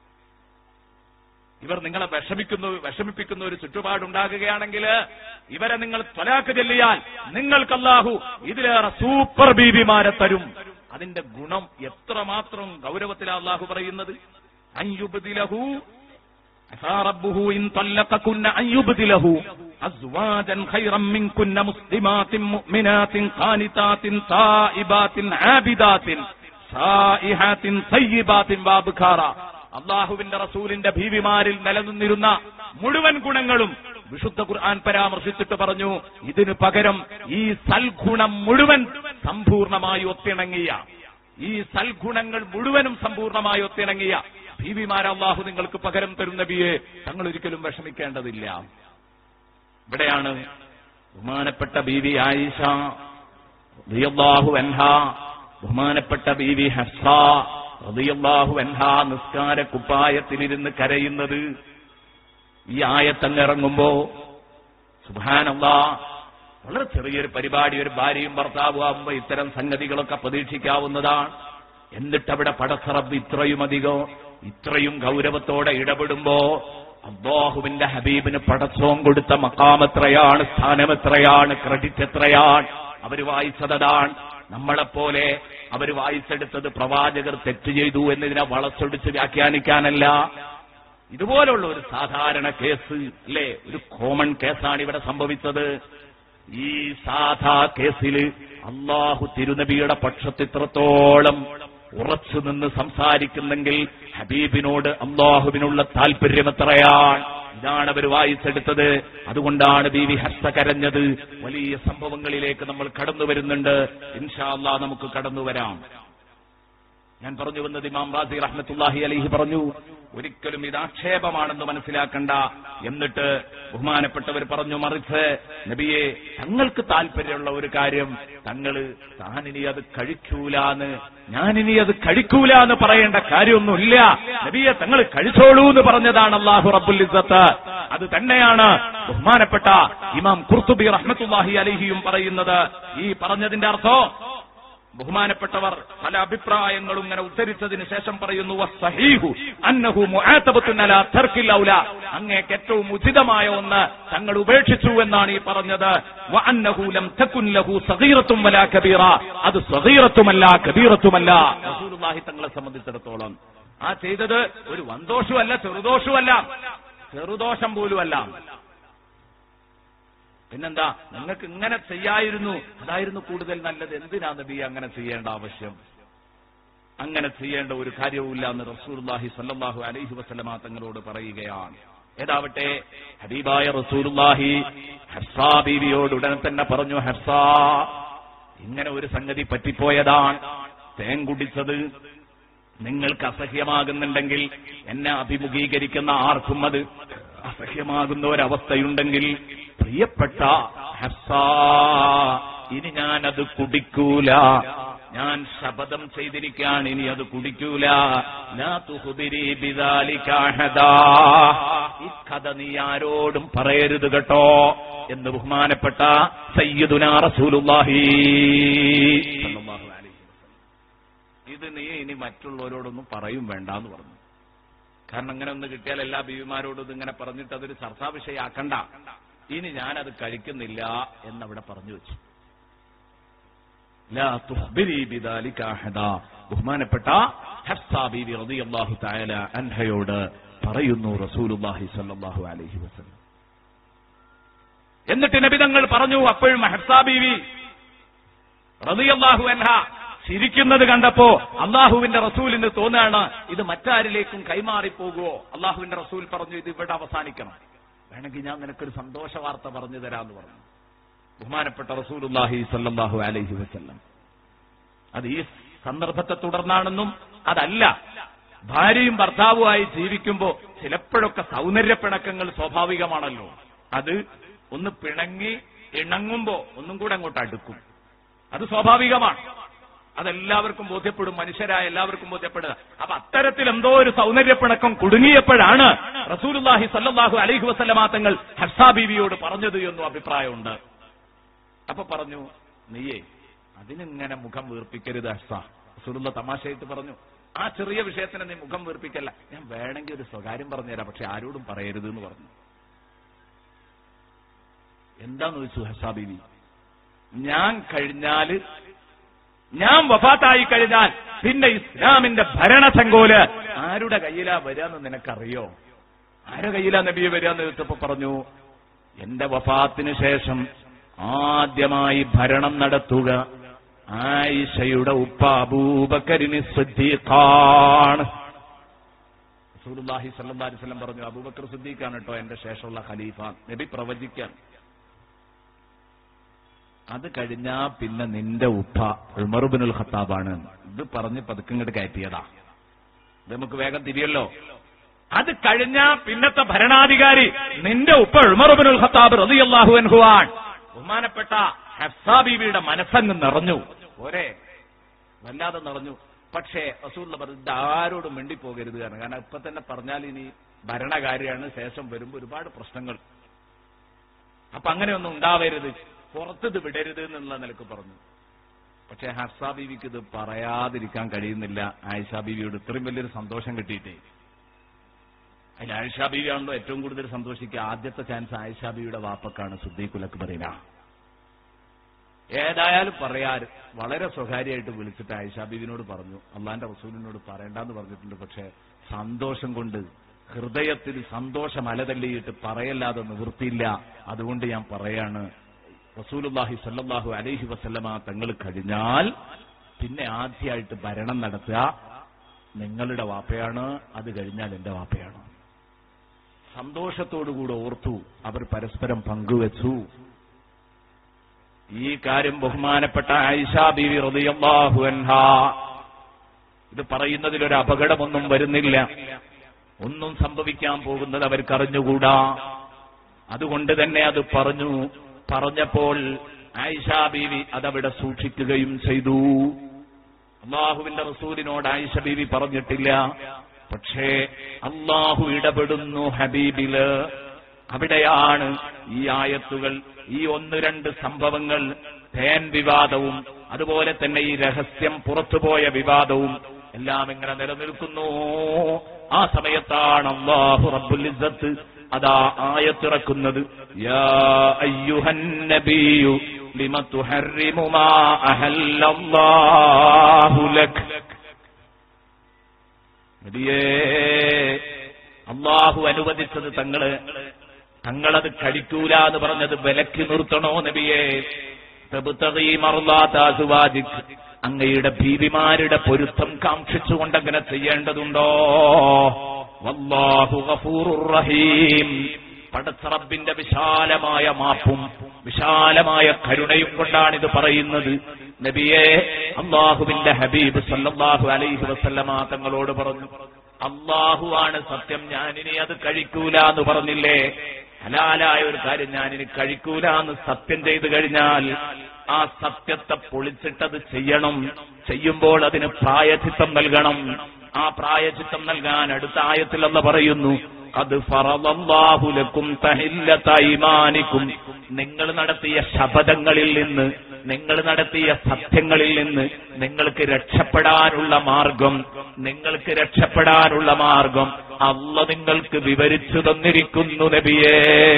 ഇവർ നിങ്ങളെ വിഷമിക്കുന്നു വിഷമിപ്പിക്കുന്ന ഒരു ചുറ്റുപാടുണ്ടാകുകയാണെങ്കിൽ ഇവരെ നിങ്ങൾ ത്വലാക്ക് ചെല്ലിയാൽ നിങ്ങൾക്ക് അല്ലാഹു ഇതിലേറെ സൂപ്പർ ബീബിമാരെ തരും അതിന്റെ ഗുണം എത്രമാത്രം ഗൗരവത്തിലാ അള്ളാഹു പറയുന്നത് അയ്യുബദിലഹു عسى ربه إن طلقكن أن يبدله أزواجا خيرا منكن مسلمات مؤمنات قانتات تائبات عابدات سائحات طيبات وابكارا അള്ളാഹുവിന്റെ റസൂലിന്റെ ഭീവിമാരിൽ നിലനിന്നിരുന്ന മുഴുവൻ ഗുണങ്ങളും വിശുദ്ധ ഖുർആൻ പരാമർശിച്ചിട്ട് പറഞ്ഞു ഇതിനു പകരം ഈ സൽഗുണം മുഴുവൻ സമ്പൂർണമായി ഒത്തിണങ്ങിയ ഈ സൽഗുണങ്ങൾ മുഴുവനും സമ്പൂർണമായി ഒത്തിണങ്ങിയ ബീവിമാരെ അള്ളാഹു നിങ്ങൾക്ക് പകരം തരും നബിയെ തങ്ങൾ ഒരിക്കലും വിഷമിക്കേണ്ടതില്ല ഇവിടെയാണ് ബഹുമാനപ്പെട്ട ബീവി ആയിഷ റളിയല്ലാഹു അൻഹ ബഹുമാനപ്പെട്ട ബീവി ഹഫ്സ റളിയല്ലാഹു അൻഹ നിസ്കാര കുപ്പായത്തിലിരുന്ന് കരയുന്നത് ഈ ആയത്തങ്ങിറങ്ങുമ്പോ സുബാനല്ലാ വളരെ ചെറിയൊരു പരിപാടി ഒരു ഭാര്യയും ഭർത്താവും ആകുമ്പോ ഇത്തരം സംഗതികളൊക്കെ പ്രതീക്ഷിക്കാവുന്നതാണ് എന്നിട്ട് അവിടെ പടസറബ് ഇത്രയും അധികം ഇത്രയും ഗൗരവത്തോടെ ഇടപെടുമ്പോ അള്ളാഹുവിന്റെ ഹബീബിന് പടച്ചോം കൊടുത്ത മക്കാം എത്രയാണ് സ്ഥാനം എത്രയാണ് ക്രെഡിറ്റ് എത്രയാണ് അവര് വായിച്ചതാണ് നമ്മളെപ്പോലെ അവര് വായിച്ചെടുത്തത് പ്രവാചകർ തെറ്റ് ചെയ്തു എന്നതിനെ വളച്ചൊടിച്ച് വ്യാഖ്യാനിക്കാനല്ല ഇതുപോലുള്ള ഒരു സാധാരണ കേസ് അല്ലേ ഒരു കോമൺ കേസാണ് ഇവിടെ സംഭവിച്ചത് ഈ സാധാ കേസിൽ അള്ളാഹു തിരുനബിയുടെ പക്ഷത്ത് ഇത്രത്തോളം ഉറച്ചു നിന്ന് സംസാരിക്കുന്നെങ്കിൽ ഹബീബിനോട് അള്ളാഹുവിനുള്ള താല്പര്യം എത്രയാണ് ഇതാണ് അവർ വായിച്ചെടുത്തത് അതുകൊണ്ടാണ് ബീവി ഹർഷ കരഞ്ഞത് വലിയ സംഭവങ്ങളിലേക്ക് നമ്മൾ കടന്നു വരുന്നുണ്ട് ഇൻഷാ അള്ളാഹ് നമുക്ക് കടന്നു വരാം ഞാൻ പറഞ്ഞു വന്നത് ഇമാം റാസി റഹ്മത്തുല്ലാഹി അലിഹി പറഞ്ഞു ഒരിക്കലും ഇത് ആക്ഷേപമാണെന്ന് മനസ്സിലാക്കണ്ട എന്നിട്ട് ബഹുമാനപ്പെട്ടവർ പറഞ്ഞു മറിച്ച് നബിയെ തങ്ങൾക്ക് താല്പര്യമുള്ള ഒരു കാര്യം തങ്ങള് താനിനി അത് കഴിക്കൂലാന്ന് ഞാനിനി അത് കഴിക്കൂലാന്ന് പറയേണ്ട കാര്യമൊന്നുമില്ല നബിയെ തങ്ങൾ കഴിച്ചോളൂ എന്ന് പറഞ്ഞതാണ് അള്ളാഹു റബ്ബുൽ ഇസ്സത്ത് അത് തന്നെയാണ് ബഹുമാനപ്പെട്ട ഇമാം കുർത്തുബി റഹ്മത്തുല്ലാഹി അലിഹിയും പറയുന്നത് ഈ പറഞ്ഞതിന്റെ അർത്ഥം ബഹുമാനപ്പെട്ടവർ പല അഭിപ്രായങ്ങളും ഇങ്ങനെ ഉദ്ധരിച്ചതിന് ശേഷം പറയുന്നു വസ്സഹീഹു അന്നഹു മുആതബത്തുൻ അലാ തർക്കിൽ ഔല അങ്ങേക്ക് ഏറ്റവും ഉചിതമായ ഒന്ന് തങ്ങൾ ഉപേക്ഷിച്ചു എന്നാണ് ഈ പറഞ്ഞത് വ അന്നഹു ലം തകുൻ ലഹു സഗീറത്തും വലാ കബീറ അത് സഗീറത്തുമല്ല കബീറത്തുമല്ല റസൂലുള്ളാഹി തങ്ങളെ സംബന്ധിച്ചിടത്തോളം ആ ചെയ്തത് ഒരു വന്തോഷമല്ല ചെറുദോഷമല്ല ചെറുദോഷം പോലുമല്ല പിന്നെന്താ നിങ്ങൾക്ക് ഇങ്ങനെ ചെയ്യായിരുന്നു അതായിരുന്നു കൂടുതൽ നല്ലത് എന്തിനാ നബി അങ്ങനെ ചെയ്യേണ്ട ആവശ്യം അങ്ങനെ ചെയ്യേണ്ട ഒരു കാര്യവുമില്ല എന്ന് റസൂലുള്ളാഹി സല്ലല്ലാഹു അലൈഹി വസല്ലമ തങ്ങളോട് പറയുകയാണ് ഏതാവട്ടെ ഹബീബായ റസൂലുള്ളാഹി ഹഫ്സാ ബീവിയോട് ഉടനെ തന്നെ പറഞ്ഞു ഹഫ്സാ ഇങ്ങനെ ഒരു സംഗതി പറ്റിപ്പോയതാണ് തേൻ കുടിച്ചത് നിങ്ങൾക്ക് അസഹ്യമാകുന്നുണ്ടെങ്കിൽ എന്നെ അഭിമുഖീകരിക്കുന്ന ആർക്കും അത് അസഹ്യമാകുന്ന ഒരവസ്ഥയുണ്ടെങ്കിൽ പ്രിയപ്പെട്ട ഹഫ്സാ ഇനി ഞാനത് കുടിക്കൂല ഞാൻ ശപഥം ചെയ്തിരിക്കാൻ ഇനി അത് കുടിക്കൂല ലാ തുഹ്ബിരി ബിദാലിക അഹദാ. ഈ കഥ നീ ആരോടും പറയരുത് കേട്ടോ എന്ന് ബഹുമാനപ്പെട്ട സയ്യിദുനാ റസൂലുള്ളാഹി സല്ലല്ലാഹു അലൈഹി വസല്ലം. ഇത് നീ ഇനി മറ്റുള്ളവരോടൊന്നും പറയും വേണ്ട എന്ന് പറഞ്ഞു കാരണം അങ്ങനെ ഒന്ന് കിട്ടിയാൽ എല്ലാ ബീവിമാരോടും ഇത് ഇങ്ങനെ പറഞ്ഞിട്ട് അതൊരു ചർച്ചാ വിഷയാക്കണ്ട ഇനി ഞാനത് കഴിക്കുന്നില്ല എന്നവിടെ പറഞ്ഞു വെച്ചു ലാ തുഖ്ബിരി ബിദാലിക അഹദാ. ബഹുമാനപ്പെട്ട ഹഫ്സാ ബീവി റളിയല്ലാഹു തആല അൻഹയോട് പറയുന്നു റസൂലുള്ളാഹി സ്വല്ലല്ലാഹു അലൈഹി വസല്ലം എന്നിട്ട് നബി തങ്ങൾ പറഞ്ഞു അപ്പോഴും ഹഫ്സാ ബീവി റളിയല്ലാഹു അൻഹ ചിരിക്കുന്നത് കണ്ടപ്പോ അള്ളാഹുവിന്റെ റസൂലിന് തോന്നുകയാണ് ഇത് മറ്റാരിലേക്കും കൈമാറിപ്പോകുമോ അള്ളാഹുവിന്റെ റസൂൽ പറഞ്ഞു ഇത് ഇവിടെ അവസാനിക്കണം വേണമെങ്കിൽ ഞാൻ നിനക്കൊരു സന്തോഷ വാർത്ത പറഞ്ഞു തരാമെന്ന് പറഞ്ഞു ബഹുമാനപ്പെട്ട റസൂലുല്ലാഹി സല്ലല്ലാഹു അലൈഹി വസല്ലം അത് ഈ സന്ദർഭത്തെ തുടർന്നാണെന്നും അതല്ല ഭാര്യയും ഭർത്താവുമായി ജീവിക്കുമ്പോൾ ചിലപ്പോഴൊക്കെ സൗന്ദര്യപ്പിണക്കങ്ങൾ സ്വാഭാവികമാണല്ലോ അത് ഒന്ന് പിണങ്ങി ഇണങ്ങുമ്പോ ഒന്നും കൂടെ അങ്ങോട്ട് അടുക്കും അത് സ്വാഭാവികമാണ് അതെല്ലാവർക്കും ബോധ്യപ്പെടും മനുഷ്യരായ എല്ലാവർക്കും ബോധ്യപ്പെടുക അപ്പൊ അത്തരത്തിൽ എന്തോ ഒരു സൗന്ദര്യപ്പിണക്കം കുടുങ്ങിയപ്പോഴാണ് റസൂലുല്ലാഹി സല്ലല്ലാഹു അലൈഹി വസല്ലമ തങ്ങൾ ഹർസാ ബീവിയോട് പറഞ്ഞത് എന്നും അഭിപ്രായമുണ്ട് അപ്പൊ പറഞ്ഞു നീയേ അതിനിങ്ങനെ മുഖം വീർപ്പിക്കരുത് ഹർസ റസൂലുള്ള തമാശയായിട്ട് പറഞ്ഞു ആ ചെറിയ വിഷയത്തിന് നീ മുഖം വീർപ്പിക്കല്ല ഞാൻ വേണമെങ്കിൽ ഒരു സ്വകാര്യം പറഞ്ഞുതരാം പക്ഷെ ആരോടും പറയരുത് എന്ന് പറഞ്ഞു എന്താന്ന് ചോദിച്ചു ഹർസാ ബീവി ഞാൻ കഴിഞ്ഞാല് ഞാൻ വഫാത്തായി കഴിഞ്ഞാൽ പിന്നെ ഇസ്ലാമിന്റെ ഭരണസങ്കോല് ആരുടെ കയ്യിലാ വരാന്ന് നിനക്കറിയോ ആരുടെ കയ്യിലാ നബിയെ വരാന്ന് ചോദിച്ചപ്പോ പറഞ്ഞു എന്റെ വഫാത്തിന് ശേഷം ആദ്യമായി ഭരണം നടത്തുക ആയിഷയുടെ ഉപ്പ അബൂബക്കരിന് സിദ്ദീഖാണ് റസൂലുള്ളാഹി സ്വല്ലല്ലാഹി അലൈഹി വസല്ലം പറഞ്ഞു അബൂബക്കർ സിദ്ദീഖാണ് കേട്ടോ എന്റെ ശേഷമുള്ള ഖലീഫ നബി പ്രവചിക്കാൻ അത് കഴിഞ്ഞാ പിന്നെ നിന്റെ ഉപ്പ ഉമറുബിനുൽ ഖത്താബാണ് ഇത് പറഞ്ഞ് പതുക്കങ്ങോട്ട് കയറ്റിയതാ ഇത് നമുക്ക് വേഗം തിരിയല്ലോ അത് കഴിഞ്ഞാ പിന്നത്തെ ഭരണാധികാരി നിന്റെ ഉപ്പ ഉമറുബിനുൽ ഖത്താബ് റളിയല്ലാഹു അൻഹുവാൻ ബഹുമാനപ്പെട്ട ഹഫ്സാ ബീവിയുടെ മനസ്സങ്ങ് നിറഞ്ഞു പോരെ വല്ലാതെ നിറഞ്ഞു പക്ഷേ റസൂലുള്ള പറഞ്ഞു ഇത് ആരോടും മിണ്ടിപ്പോകരുത് കാരണം കാരണം ഇപ്പൊ തന്നെ പറഞ്ഞാൽ ഇനി ഭരണകാര്യാണ് ശേഷം വരുമ്പോ ഒരുപാട് പ്രശ്നങ്ങൾ അപ്പൊ അങ്ങനെയൊന്നും ഉണ്ടാവരുത് പുറത്തിത് വിടരുത് എന്നുള്ള നിലക്ക് പറഞ്ഞു പക്ഷെ ഹർഷ ബീവിക്ക് ഇത് പറയാതിരിക്കാൻ കഴിയുന്നില്ല ആയിഷ ബീവിയോട് ഇത്രയും വലിയൊരു സന്തോഷം കിട്ടിയിട്ടേ അതിൽ ആയിഷ ബീവിയാണല്ലോ ഏറ്റവും കൂടുതൽ സന്തോഷിക്കുക ആദ്യത്തെ ചാൻസ് ആയിഷ ബീവിയുടെ വാപ്പക്കാണ് സുദ്ദീഖുലക്ക് പറയുന്ന ഏതായാലും പറയാറ് വളരെ സ്വകാര്യമായിട്ട് വിളിച്ചിട്ട് ആയിഷ ബീവിനോട് പറഞ്ഞു അള്ളാന്റെ റസൂലിനോട് പറയണ്ടെന്ന് പറഞ്ഞിട്ടുണ്ട് പക്ഷെ സന്തോഷം കൊണ്ട് ഹൃദയത്തിൽ സന്തോഷം അലതല്ലിയിട്ട് പറയല്ലാതെ നിവൃത്തിയില്ല അതുകൊണ്ട് ഞാൻ പറയാണ് റസൂലുല്ലാഹി സല്ലല്ലാഹു അലൈഹി വസല്ലമ തങ്ങൾ കഴിഞ്ഞാൽ പിന്നെ ആദ്യമായിട്ട് ഭരണം നടത്തുക നിങ്ങളുടെ വാപ്പയാണ് അത് കഴിഞ്ഞാൽ എന്റെ വാപ്പയാണ് സന്തോഷത്തോടുകൂടെ ഓർത്തു അവർ പരസ്പരം പങ്കുവച്ചു ഈ കാര്യം ബഹുമാനപ്പെട്ട ഐഷ ബിവി റളിയല്ലാഹു അൻഹാ ഇത് പറയുന്നതിൽ ഒരു അപകടമൊന്നും വരുന്നില്ല ഒന്നും സംഭവിക്കാൻ പോകുന്നത് അവർക്കറിഞ്ഞുകൂടാ അതുകൊണ്ട് തന്നെ അത് പറഞ്ഞു പറഞ്ഞപ്പോൾ ആയിഷ ബീവി അതവിടെ സൂക്ഷിക്കുകയും ചെയ്തു അള്ളാഹുവിന്റെ റസൂലിനോട് ആയിഷ ബീവി പറഞ്ഞിട്ടില്ല പക്ഷേ അള്ളാഹു ഇടപെടുന്നു ഹബീബില് അവിടെയാണ് ഈ ആയത്തുകൾ ഈ ഒന്ന് രണ്ട് സംഭവങ്ങൾ തേൻ വിവാദവും അതുപോലെ തന്നെ ഈ രഹസ്യം പുറത്തുപോയ വിവാദവും എല്ലാം ഇങ്ങനെ നിലനിൽക്കുന്നു ആ സമയത്താണ് അള്ളാഹു റബ്ബുൽ ഇസ്സത്ത് അതാ ആയത്തിറക്കുന്നത് യാ അയ്യുഹൻ നബിയു ലിമ തുഹർറിമു മാ അഹല്ലല്ലാഹു ലക് നബിയേ അള്ളാഹു അനുവദിച്ചത് തങ്ങള് തങ്ങളത് കഴിക്കൂല എന്ന് പറഞ്ഞത് വിലക്കി നിർത്തണോ നബിയേ തബ്തഗീ മർളാത അസ്വാജിക്. അങ്ങയുടെ ഭീതിമാരുടെ പൊരുത്തം കാക്ഷിച്ചുകൊണ്ട് അങ്ങനെ ചെയ്യേണ്ടതുണ്ടോ വല്ലാഹു ഗഫൂറുർ റഹീം പടച്ചറബിന്റെ വിശാലമായ മാപ്പും വിശാലമായ കരുണയും കൊണ്ടാണ് ഇത് പറയുന്നത് നബിയെ അള്ളാഹുവിന്റെ ഹബീബ് സല്ലല്ലാഹു അലൈഹി വസല്ലമ തങ്ങളോട് പറഞ്ഞു അള്ളാഹുവാണ് സത്യം ഞാനിനി അത് കഴിക്കൂല എന്ന് പറഞ്ഞില്ലേ ഹലാലായ ഒരു കാര്യം ഞാനിനി കഴിക്കൂല എന്ന് സത്യം ചെയ്തു കഴിഞ്ഞാൽ ആ സത്യത്തെ പൊളിച്ചിട്ടത് ചെയ്യണം ചെയ്യുമ്പോൾ അതിന് പ്രായചിത്തം നൽകണം ആ പ്രായചിത്തം നൽകാൻ അടുത്ത ആയത്തിലെന്ന് പറയുന്നു അത് ഫറവല്ലാഹുലക്കും തഹില്ലതൈമാനിക്കും നിങ്ങൾ നടത്തിയ ശപഥങ്ങളിൽ നിന്ന് നിങ്ങൾ നടത്തിയ സത്യങ്ങളിൽ നിന്ന് നിങ്ങൾക്ക് രക്ഷപ്പെടാനുള്ള മാർഗം നിങ്ങൾക്ക് രക്ഷപ്പെടാനുള്ള മാർഗം അല്ല നിങ്ങൾക്ക് വിവരിച്ചു തന്നിരിക്കുന്നു നബിയേ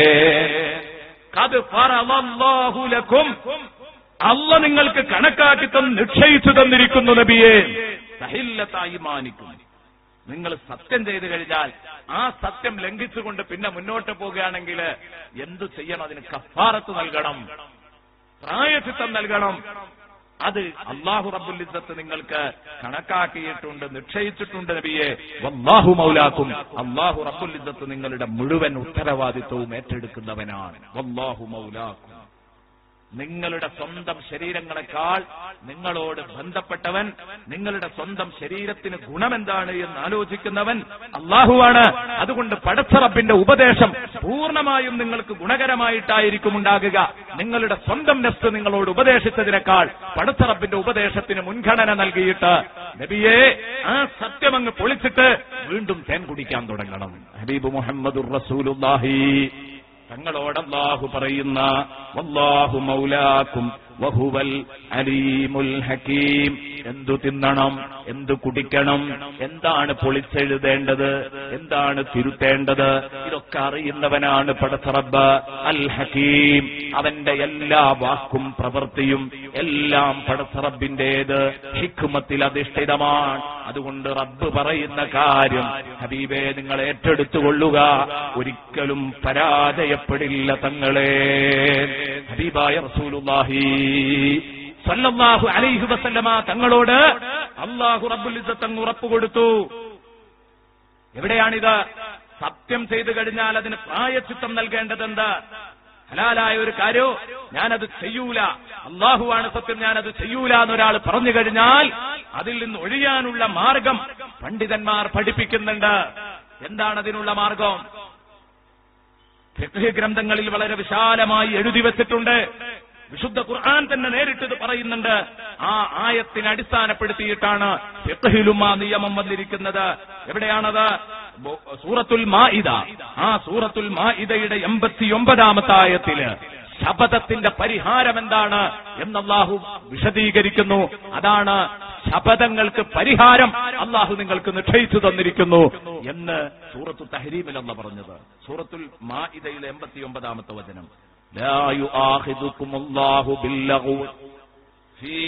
അത് ഫറവല്ലാഹുലക്കും അല്ല നിങ്ങൾക്ക് കണക്കാക്കി തന്ന് നിശ്ചയിച്ചു തന്നിരിക്കുന്നു നബിയെ സഹില്ലത്തായി മാനിക്കും നിങ്ങൾ സത്യം ചെയ്തു കഴിഞ്ഞാൽ ആ സത്യം ലംഘിച്ചുകൊണ്ട് പിന്നെ മുന്നോട്ട് പോവുകയാണെങ്കിൽ എന്തു ചെയ്യണം അതിന് കഫാറത്ത് നൽകണം പ്രായചിത്തം നൽകണം അത് അള്ളാഹു റബ്ബുലിസത്ത് നിങ്ങൾക്ക് കണക്കാക്കിയിട്ടുണ്ട് നിശ്ചയിച്ചിട്ടുണ്ട് നബിയെ വല്ലാഹു മൗലാക്കും അള്ളാഹു റബ്ബുലിസത്ത് നിങ്ങളുടെ മുഴുവൻ ഉത്തരവാദിത്വവും ഏറ്റെടുക്കുന്നവനാണ് വല്ലാഹു മൗലാക്കും നിങ്ങളുടെ സ്വന്തം ശരീരങ്ങളെക്കാൾ നിങ്ങളോട് ബന്ധപ്പെട്ടവൻ നിങ്ങളുടെ സ്വന്തം ശരീരത്തിന് ഗുണമെന്താണ് എന്ന് ആലോചിക്കുന്നവൻ അള്ളാഹുവാണ് അതുകൊണ്ട് പടച്ചറബിന്റെ ഉപദേശം പൂർണ്ണമായും നിങ്ങൾക്ക് ഗുണകരമായിട്ടായിരിക്കും ഉണ്ടാകുക നിങ്ങളുടെ സ്വന്തം നെസ്റ്റ് നിങ്ങളോട് ഉപദേശിച്ചതിനേക്കാൾ പടച്ചറബിന്റെ ഉപദേശത്തിന് മുൻഗണന നൽകിയിട്ട് നബിയെ ആ സത്യം അങ്ങ് പൊളിച്ചിട്ട് വീണ്ടും തേൻ കുടിക്കാൻ തുടങ്ങണം ഹബീബ് മുഹമ്മദുർ റസൂലുല്ലാഹി തങ്ങളോട് അള്ളാഹു പറയുന്ന വല്ലാഹു മൗലാക്കും വഹുവൽ അലീമുൽ ഹക്കീം എന്തു തിന്നണം എന്തു കുടിക്കണം എന്താണ് പൊളിച്ചെഴുതേണ്ടത് എന്താണ് തിരുത്തേണ്ടത് ഇതൊക്കെ അറിയുന്നവനാണ് പടത്തറബ് അൽ ഹക്കീം അവന്റെ എല്ലാ വാക്കും പ്രവൃത്തിയും എല്ലാം പടത്തറബിന്റേത് ഹിക്കുമത്തിൽ അധിഷ്ഠിതമാണ് അതുകൊണ്ട് റബ്ബ് പറയുന്ന കാര്യം ഹബീബെ നിങ്ങൾ ഏറ്റെടുത്തുകൊള്ളുക ഒരിക്കലും പരാജയപ്പെടില്ല തങ്ങളെ ഹബീബായ റസൂലുള്ളാഹി സല്ലല്ലാഹു അലൈഹി വസല്ലമ തങ്ങളോട് അള്ളാഹു റബ്ബുൽ ഇസ്സത്ത് അങ്ങ് ഉറപ്പ് കൊടുത്തു എവിടെയാണിത് സത്യം ചെയ്തു കഴിഞ്ഞാൽ അതിന് പ്രായച്ചിത്തം നൽകേണ്ടതെന്ത് ഹലാലായ ഒരു കാര്യോ ഞാനത് ചെയ്യൂല അള്ളാഹുവാണ് സത്യം ഞാനത് ചെയ്യൂല എന്നൊരാൾ പറഞ്ഞു കഴിഞ്ഞാൽ അതിൽ നിന്ന് ഒഴിയാനുള്ള മാർഗം പണ്ഡിതന്മാർ പഠിപ്പിക്കുന്നുണ്ട് എന്താണ് അതിനുള്ള മാർഗം ഫിഖ് ഗ്രന്ഥങ്ങളിൽ വളരെ വിശാലമായി എഴുതി വെച്ചിട്ടുണ്ട് വിശുദ്ധ ഖുർആൻ തന്നെ നേരിട്ട് ഇത് പറയുന്നുണ്ട് ആ ആയത്തിനെ അടിസ്ഥാനപ്പെടുത്തിയിട്ടാണ് ഫിഖ്ഹിലും ആ നിയമം വന്നിരിക്കുന്നത് എവിടെയാണത് ബോ- സൂറത്തുൽ മാഇദ ആ സൂറത്തുൽ മാഇദയുടെ എൺപത്തിയൊമ്പതാമത്തെ ആയത്തില് ശപഥത്തിന്റെ പരിഹാരം എന്താണ് എന്നല്ലാഹു വിശദീകരിക്കുന്നു അതാണ് ശപഥങ്ങൾക്ക് പരിഹാരം അള്ളാഹു നിങ്ങൾക്ക് നിശ്ചയിച്ചു തന്നിരിക്കുന്നു എന്ന് സൂറത്തു തഹരീമിലല്ല പറഞ്ഞത് സൂറത്തുൽ മാഇദയിലെ എൺപത്തിയൊമ്പതാമത്തെ വചനം لا يؤاخذكم الله باللغو في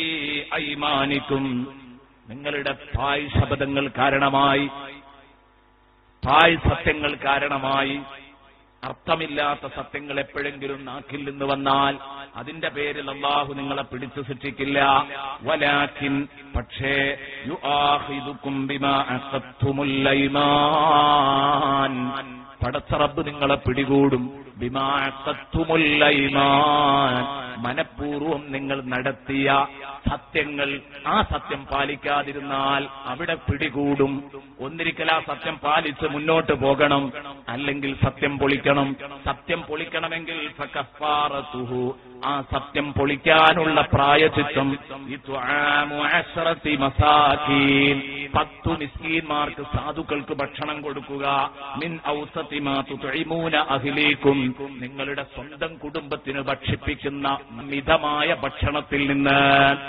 أيمانكم നിങ്ങളുടെ പായ് ശബ്ദങ്ങൾ കാരണമായി പായ് സത്യങ്ങൾ കാരണമായി അർത്ഥമില്ലാത്ത സത്യങ്ങൾ എപ്പോഴെങ്കിലും നാക്കിൽ നിന്ന് വന്നാൽ അതിന്റെ പേരിൽ അള്ളാഹു നിങ്ങളെ പിടിച്ചു ശിക്ഷിക്കില്ല വലാക്കിൻ പക്ഷേ യുആഖിദുക്കും ബിമാ അഖദ്തുമുൽ അയ്മാൻ പടച്ച റബ്ബ് നിങ്ങളെ പിടികൂടും ബിമാ അഖദ്തുമുൽ അയ്മാൻ മനഃപൂർവ്വം നിങ്ങൾ നടത്തിയ സത്യങ്ങൾ ആ സത്യം പാലിക്കാതിരുന്നാൽ അവിടെ പിടികൂടും ഒന്നിരിക്കൽ ആ സത്യം പാലിച്ച് മുന്നോട്ട് പോകണം അല്ലെങ്കിൽ സത്യം പൊളിക്കണം സത്യം പൊളിക്കണമെങ്കിൽ ഫകഫാറത്തുഹു ആ സത്യം പൊളിക്കാനുള്ള പ്രായചിത്വം ഇത്വാമു അശ്റത്തി മസാക്കീൻ പത്തു മിസ്കീന്മാർക്ക് സാധുക്കൾക്ക് ഭക്ഷണം കൊടുക്കുക മിൻ ഔസത്തി മാ തുതഇമൂന അഹ്ലീക്കും നിങ്ങളുടെ സ്വന്തം കുടുംബത്തിന് ഭക്ഷിപ്പിക്കുന്ന മിതമായ ഭക്ഷണത്തിൽ നിന്ന്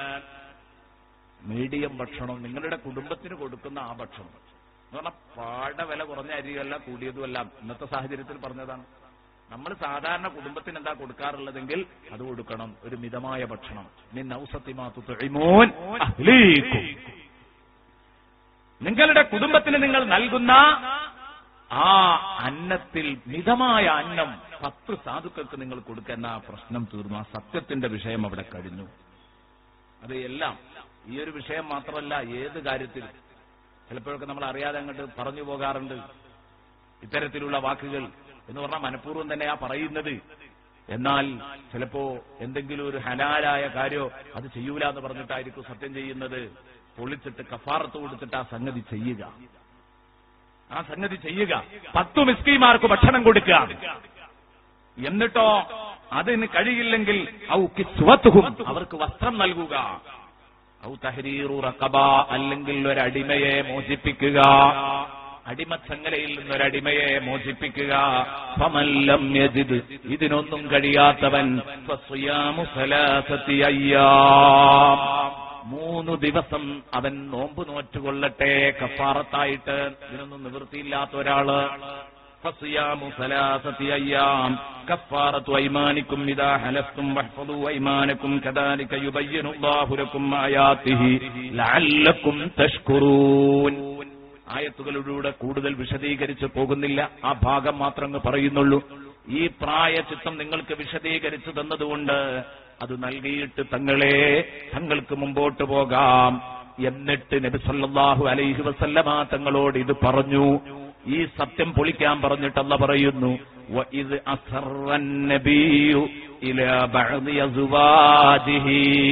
മീഡിയം ഭക്ഷണം നിങ്ങളുടെ കുടുംബത്തിന് കൊടുക്കുന്ന ആ ഭക്ഷണം എന്ന് പറഞ്ഞാൽ പാട വില കുറഞ്ഞ അരിയല്ല കൂടിയതുമല്ല ഇന്നത്തെ സാഹചര്യത്തിൽ പറഞ്ഞതാണ് നമ്മൾ സാധാരണ കുടുംബത്തിന് എന്താ കൊടുക്കാറുള്ളതെങ്കിൽ അത് കൊടുക്കണം ഒരു മിതമായ ഭക്ഷണം മിൻ ഔസത്തി മാ തുതഇമൂൻ അഹ്ലീക്കും നിങ്ങളുടെ കുടുംബത്തിന് നിങ്ങൾ നൽകുന്ന ആ അന്നത്തിൽ മിതമായ അന്നം പത്ത് സാധുക്കൾക്ക് നിങ്ങൾ കൊടുക്കുന്ന ആ പ്രശ്നം തീർന്നു ആ സത്യത്തിന്റെ വിഷയം അവിടെ കഴിഞ്ഞു അത് എല്ലാം ഈ ഒരു വിഷയം മാത്രമല്ല ഏത് കാര്യത്തിലും ചിലപ്പോഴൊക്കെ നമ്മൾ അറിയാതെ അങ്ങോട്ട് പറഞ്ഞു പോകാറുണ്ട് ഇത്തരത്തിലുള്ള വാക്കുകൾ എന്ന് പറഞ്ഞാൽ മനഃപൂർവ്വം തന്നെയാ പറയുന്നത് എന്നാൽ ചിലപ്പോ എന്തെങ്കിലും ഒരു ഹലാലായ കാര്യോ അത് ചെയ്യൂല എന്ന് പറഞ്ഞിട്ടായിരിക്കും സത്യം ചെയ്യുന്നത് പൊളിച്ചിട്ട് കഫാറത്ത് കൊടുത്തിട്ട് ആ സംഗതി ചെയ്യുക ആ സംഗതി ചെയ്യുക പത്തു മിസ്കിമാർക്ക് ഭക്ഷണം കൊടുക്കുക എന്നിട്ടോ അതിന് കഴിയില്ലെങ്കിൽ ഔ കിസ്വത്തുഹും അവർക്ക് വസ്ത്രം നൽകുക ഔ തഹരീറു റഖബ അല്ലെങ്കിൽ ഒരടിമയെ മോചിപ്പിക്കുക അടിമച്ചങ്ങലയിൽ നിന്നൊരടിമയെ മോചിപ്പിക്കുക ഫമല്ലം യജിദ് ഇതിനൊന്നും കഴിയാത്തവൻ ഫസ്വിയാമു സലാസത്തി അയ്യാം മൂന്ന് ദിവസം അവൻ നോമ്പ് നോറ്റുകൊള്ളട്ടെ കഫാറത്തായിട്ട് ഇതിനൊന്നും നിവൃത്തിയില്ലാത്ത ഒരാള് فصيام ثلاثة أيام كفارة أيمانكم إذا حلفتم واحفظوا أيمانكم كذلك يبين الله لكم آياته لعلكم تشكرون ആയത്തുകളിലൂടെ കൂടുതൽ വിശദീകരിച്ച് പോകുന്നില്ല ആ ഭാഗം മാത്രം അങ്ങ് പറയുന്നുള്ളൂ ഈ പ്രായചിത്തം നിങ്ങൾക്ക് വിശദീകരിച്ചു തന്നതുകൊണ്ട് അത് നൽകിയിട്ട് തങ്ങളെ തങ്ങൾക്ക് മുമ്പോട്ട് പോകാം എന്നിട്ട് നബി സല്ലല്ലാഹു അലൈഹി വസല്ലമ തങ്ങളോട് ഇത് പറഞ്ഞു ഈ സത്യം പൊളിക്കാൻ പറഞ്ഞിട്ടല്ല പറയുന്നു وَإِذْ أَسَرَّ النَّبِيُّ إِلَى بَعْضِ أَزْوَاجِهِ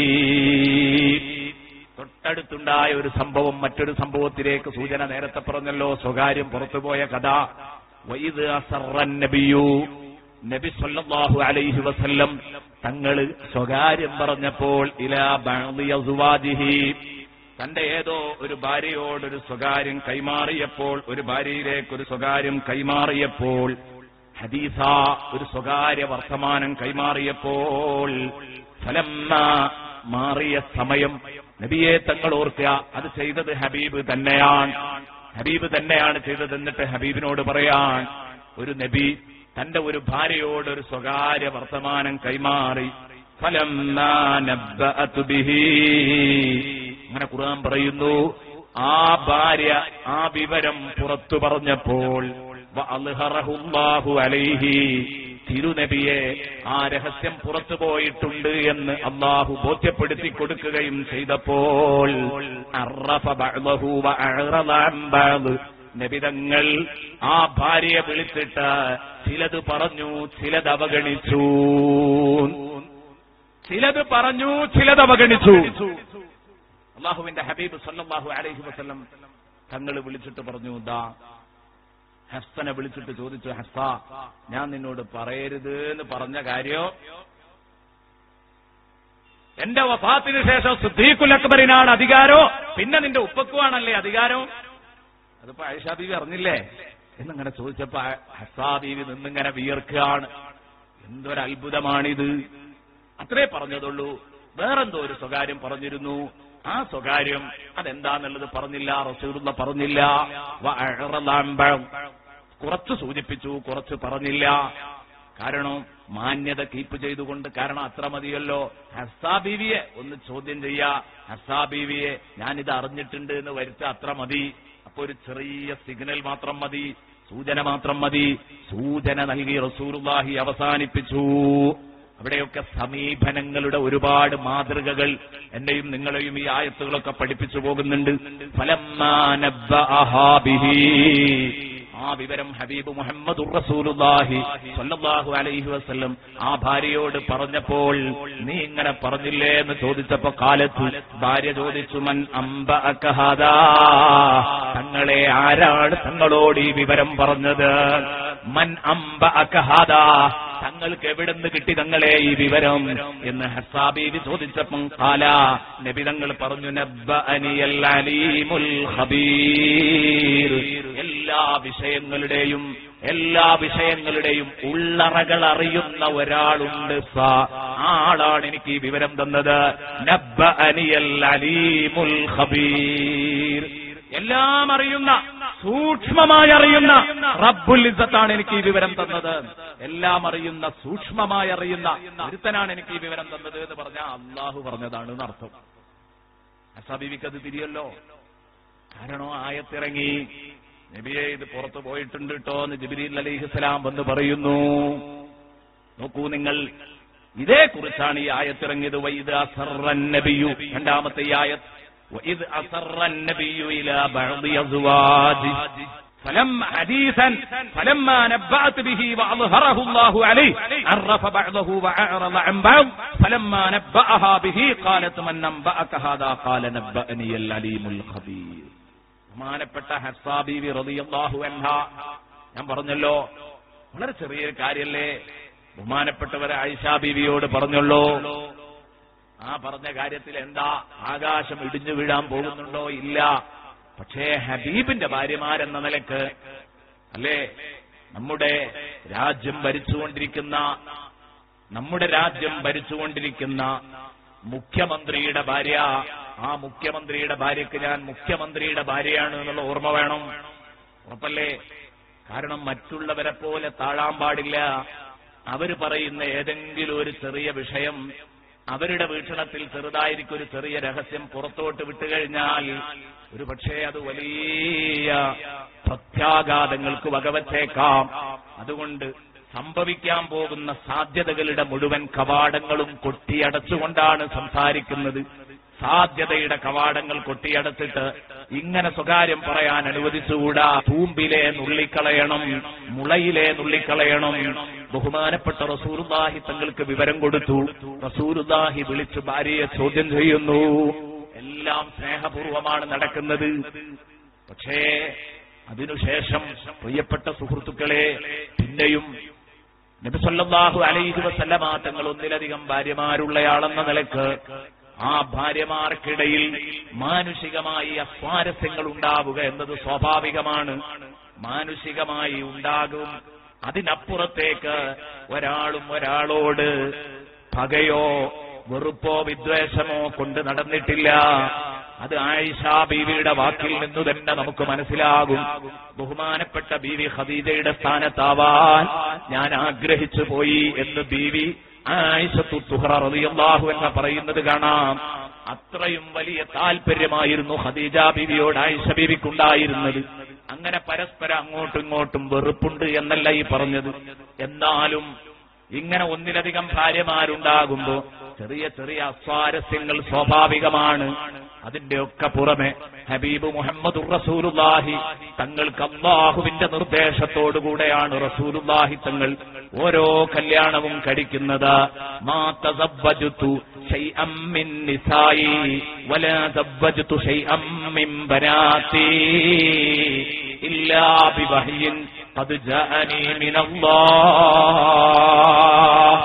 തൊട്ടടുത്തുണ്ടായ ഒരു സംഭവം മറ്റൊരു സംഭവത്തിലേക്ക് സൂചന നേരത്തെ പറഞ്ഞല്ലോ സ്വകാര്യം പുറത്തുപോയ കഥ വൈദ് അസറൻ നബിയു നബി സല്ലല്ലാഹു അലൈഹി വസല്ലം തങ്ങള് സ്വകാര്യം പറഞ്ഞപ്പോൾ ഇലാ ബഅദി അസ്വാജിഹി തന്റെ ഏതോ ഒരു ഭാര്യയോട് ഒരു സ്വകാര്യം കൈമാറിയപ്പോൾ ഒരു ഭാര്യയിലേക്ക് ഒരു സ്വകാര്യം കൈമാറിയപ്പോൾ ഹദീസ ഒരു സ്വകാര്യ വർത്തമാനം കൈമാറിയപ്പോൾ ഫലമ്മ മാറിയ സമയം നബിയെ തങ്ങൾ ഓർക്കുക അത് ചെയ്തത് ഹബീബ് തന്നെയാണ് ഹബീബ് തന്നെയാണ് ചെയ്തത് എന്നിട്ട് ഹബീബിനോട് പറയാൻ ഒരു നബി തന്റെ ഒരു ഭാര്യയോട് ഒരു സ്വകാര്യ വർത്തമാനം കൈമാറി ഫലമ്മാ നബ്ബഅതു ബിഹി അങ്ങനെ ഖുർആൻ പറയുന്നു ആ ഭാര്യ ആ വിവരം പുറത്തു പറഞ്ഞപ്പോൾ വഅൽഹറഹു അല്ലാഹു അലൈഹി തിരുനബിയെ ആ രഹസ്യം പുറത്തു പോയിട്ടുണ്ട് എന്ന് അള്ളാഹു ബോധ്യപ്പെടുത്തി കൊടുക്കുകയും ചെയ്തപ്പോൾ അറഫ ബഅ്ദഹു വഅഅറദ അൻ ബഅദ് നബിതങ്ങൾ ആ ഭാര്യയെ വിളിച്ചിട്ട് ചിലത് പറഞ്ഞു ചിലത് അവഗണിച്ചു ചിലത് പറഞ്ഞു ചിലത് അവഗണിച്ചു അള്ളാഹുവിന്റെ ഹബീബ് സല്ലല്ലാഹു അലൈഹി വസല്ലം തങ്ങൾ വിളിച്ചിട്ട് പറഞ്ഞു ദാ ഹസ്സനെ വിളിച്ചിട്ട് ചോദിച്ചു ഹസ്സ ഞാൻ നിന്നോട് പറയരുത് എന്ന് പറഞ്ഞ കാര്യം എന്റെ വഫാത്തിന് ശേഷം സുദ്ദീഖുൽ അക്ബറിനാണ് അധികാരോ പിന്നെ നിന്റെ ഉപ്പക്കുവാണല്ലേ അധികാരം അതിപ്പോ ആയിഷാ ബീവി അറിഞ്ഞില്ലേ എന്നിങ്ങനെ ചോദിച്ചപ്പോ ഹസ്സാ ബീവി നിന്നിങ്ങനെ വിയർക്കുകയാണ് എന്തൊരു അത്ഭുതമാണിത് അത്രേ പറഞ്ഞതുള്ളൂ വേറെന്തോ ഒരു സ്വകാര്യം പറഞ്ഞിരുന്നു ആ സ്വകാര്യം അതെന്താന്നുള്ളത് പറഞ്ഞില്ല റസൂലുള്ള പറഞ്ഞില്ല വഅറളാമ്പഴം. കുറച്ച് സൂചിപ്പിച്ചു കുറച്ച് പറഞ്ഞില്ല കാരണം മാന്യത കീപ്പ് ചെയ്തുകൊണ്ട് കാരണം അത്ര മതിയല്ലോ ഹസ്സാ ബീവിയെ ഒന്ന് ചോദ്യം ചെയ്യാ ഹസ്സാ ബീവിയെ ഞാനിത് അറിഞ്ഞിട്ടുണ്ട് എന്ന് വരുത്ത അത്ര മതി അപ്പൊ ഒരു ചെറിയ സിഗ്നൽ മാത്രം മതി സൂചന മാത്രം മതി സൂചന നൽകി റസൂലുള്ളാഹി അവസാനിപ്പിച്ചു അവിടെയൊക്കെ സമീപനങ്ങളുടെ ഒരുപാട് മാതൃകകൾ എന്നെയും നിങ്ങളെയും ഈ ആയത്തുകളൊക്കെ പഠിപ്പിച്ചു പോകുന്നുണ്ട് ഫലമ്മാ നബ്ബഅഹാ ബിഹി. ആ വിവരം ഹബീബ് മുഹമ്മദ് റസൂലുള്ളാഹി സ്വല്ലല്ലാഹു അലൈഹി വസല്ലം ആ ഭാര്യയോട് പറഞ്ഞപ്പോൾ നീ ഇങ്ങനെ പറഞ്ഞില്ലേ എന്ന് ചോദിച്ചപ്പോ കാലത്ത് ഭാര്യ ചോദിച്ചു മൻ അമ്പ അക്കഹാദാ തങ്ങളെ ആരാണ് തങ്ങളോട് ഈ വിവരം പറഞ്ഞത് മൻ അമ്പ അക്കഹാദാ തങ്ങൾക്ക് എവിടുന്ന് കിട്ടി തങ്ങളെ ഈ വിവരം എന്ന് ഹസാബീബി ചോദിച്ചപ്പം കാല നബി തങ്ങൾ പറഞ്ഞു നബ്ബ അനിയൽ അലീമുൽ ഖബീർ എല്ലാ വിഷയങ്ങളുടെയും എല്ലാ വിഷയങ്ങളുടെയും ഉള്ളറകൾ അറിയുന്ന ഒരാളുണ്ട് സ. ആ ആളാണ് എനിക്ക് ഈ വിവരം തന്നത് നബ്ബ അനിയൽ അലീമുൽ ഖബീർ എല്ലാം അറിയുന്ന സൂക്ഷ്മമായി അറിയുന്ന റബ്ബുൽ ഇസ്സത്താണ് എനിക്ക് ഈ വിവരം തന്നത് എല്ലാം അറിയുന്ന സൂക്ഷ്മമായി അറിയുന്ന ഒരുത്തനാണ് എനിക്ക് ഈ വിവരം തന്നത് എന്ന് പറഞ്ഞാൽ അള്ളാഹു പറഞ്ഞതാണ് എന്നർത്ഥം അസാബിവിക്ക് അത് തിരിയല്ലോ കാരണം ആയത്തിറങ്ങി നബിയെ ഇത് പുറത്തു പോയിട്ടുണ്ട് കേട്ടോ എന്ന് ജിബിരിൽ അലിഹിസ്സലാം വന്ന് പറയുന്നു നോക്കൂ നിങ്ങൾ ഇതേക്കുറിച്ചാണ് ഈ ആയത്തിറങ്ങിയത് വൈദ അസറൻ നബിയു രണ്ടാമത്തെ ഈ ആയത്ത് وإذ أسر النبي إلى بعض أزواجه فلما حديثا فلما نبأت به وأظهره الله عليه عرف بعضه وأعرض عن بعض فلما نبأها به قالت من نبأك هذا قال نبأني العليم الخبير ബഹുമാനപ്പെട്ട ഹസാബീവി റളിയല്ലാഹു അൻഹ ഞാൻ പറഞ്ഞല്ലോ വളരെ ചെറിയൊരു കാര്യല്ലേ ബഹുമാനപ്പെട്ടവരെ ആയിഷാ ബീവിയോട് പറഞ്ഞല്ലോ ആ പറഞ്ഞ കാര്യത്തിൽ എന്താ ആകാശം ഇടിഞ്ഞു വീഴാൻ പോകുന്നുണ്ടോ ഇല്ല പക്ഷേ ഹബീബിന്റെ ഭാര്യമാരെന്ന നിലക്ക് അല്ലേ നമ്മുടെ രാജ്യം ഭരിച്ചുകൊണ്ടിരിക്കുന്ന നമ്മുടെ രാജ്യം ഭരിച്ചുകൊണ്ടിരിക്കുന്ന മുഖ്യമന്ത്രിയുടെ ഭാര്യ ആ മുഖ്യമന്ത്രിയുടെ ഭാര്യയ്ക്ക് ഞാൻ മുഖ്യമന്ത്രിയുടെ ഭാര്യയാണ് എന്നുള്ള ഓർമ്മ വേണം ഉറപ്പല്ലേ കാരണം മറ്റുള്ളവരെ പോലെ താഴാൻ പാടില്ല അവര് പറയുന്ന ഏതെങ്കിലും ഒരു ചെറിയ വിഷയം അവരുടെ വീക്ഷണത്തിൽ ചെറുതായിരിക്കും ഒരു ചെറിയ രഹസ്യം പുറത്തോട്ട് വിട്ടുകഴിഞ്ഞാൽ ഒരു പക്ഷേ അത് വലിയ പ്രത്യാഘാതങ്ങൾക്ക് വകവച്ചേക്കാം അതുകൊണ്ട് സംഭവിക്കാൻ പോകുന്ന സാധ്യതകളുടെ മുഴുവൻ കവാടങ്ങളും കൊട്ടിയടച്ചുകൊണ്ടാണ് സംസാരിക്കുന്നത് സാധ്യതയുടെ കവാടങ്ങൾ കൊട്ടിയടച്ചിട്ട് ഇങ്ങനെ സ്വകാര്യം പറയാൻ അനുവദിച്ചുകൂടാ തൂമ്പിലെ നുള്ളിക്കളയണം മുളയിലെ നുള്ളിക്കളയണം ബഹുമാനപ്പെട്ട റസൂറുല്ലാഹി തങ്ങൾക്ക് വിവരം കൊടുത്തു റസൂറുല്ലാഹി വിളിച്ചു ഭാര്യയെ ചോദ്യം ചെയ്യുന്നു എല്ലാം സ്നേഹപൂർവമാണ് നടക്കുന്നത് പക്ഷേ അതിനുശേഷം പ്രിയപ്പെട്ട സുഹൃത്തുക്കളെ പിന്നെയും നബിസല്ലാഹു അലൈഹി വസല്ലമ തങ്ങൾ ഒന്നിലധികം ഭാര്യമാരുള്ളയാളെന്ന നിലക്ക് ആ ഭാര്യമാർക്കിടയിൽ മാനുഷികമായി അസ്വാരസ്യങ്ങൾ ഉണ്ടാവുക എന്നത് സ്വാഭാവികമാണ് മാനുഷികമായി ഉണ്ടാകും അതിനപ്പുറത്തേക്ക് ഒരാളും ഒരാളോട് പകയോ വെറുപ്പോ വിദ്വേഷമോ കൊണ്ട് നടന്നിട്ടില്ല അത് ആയിഷ ബീവിയുടെ വാക്കിൽ നിന്നു തന്നെ നമുക്ക് മനസ്സിലാകും ബഹുമാനപ്പെട്ട ബീവി ഖദീജയുടെ സ്ഥാനത്താവാൻ ഞാൻ ആഗ്രഹിച്ചു പോയി എന്ന് ബീവി ആയിഷത്തു തുഹറ റളിയല്ലാഹു എന്ന പറയുന്നത് കാണാം അത്രയും വലിയ താല്പര്യമായിരുന്നു ഖദീജ ബീവിയോട് ആയിഷ ബീവിക്കുണ്ടായിരുന്നത് അങ്ങനെ പരസ്പരം അങ്ങോട്ടും ഇങ്ങോട്ടും വെറുപ്പുണ്ട് എന്നല്ല ഈ പറഞ്ഞത് എന്നാലും ഇങ്ങനെ ഒന്നിലധികം ഭാര്യമാരുണ്ടാകുമ്പോ ചെറിയ ചെറിയ അസ്വാരസ്യങ്ങൾ സ്വാഭാവികമാണ് അതിന്റെയൊക്കെ പുറമെ ഹബീബ് മുഹമ്മദ് റസൂലുല്ലാഹി തങ്ങൾക്ക് അള്ളാഹുവിന്റെ നിർദ്ദേശത്തോടുകൂടെയാണ് റസൂലുല്ലാഹി തങ്ങൾ ഓരോ കല്യാണവും കഴിക്കുന്നത് മാ തസവ്വജുതു ശൈഅം മിൻ നിസായി വലാ തസവ്വജുതു ശൈഅം മിൻ ബനാത്തി ഇല്ലാ ബിവഹ്യിൻ قد جاءني من الله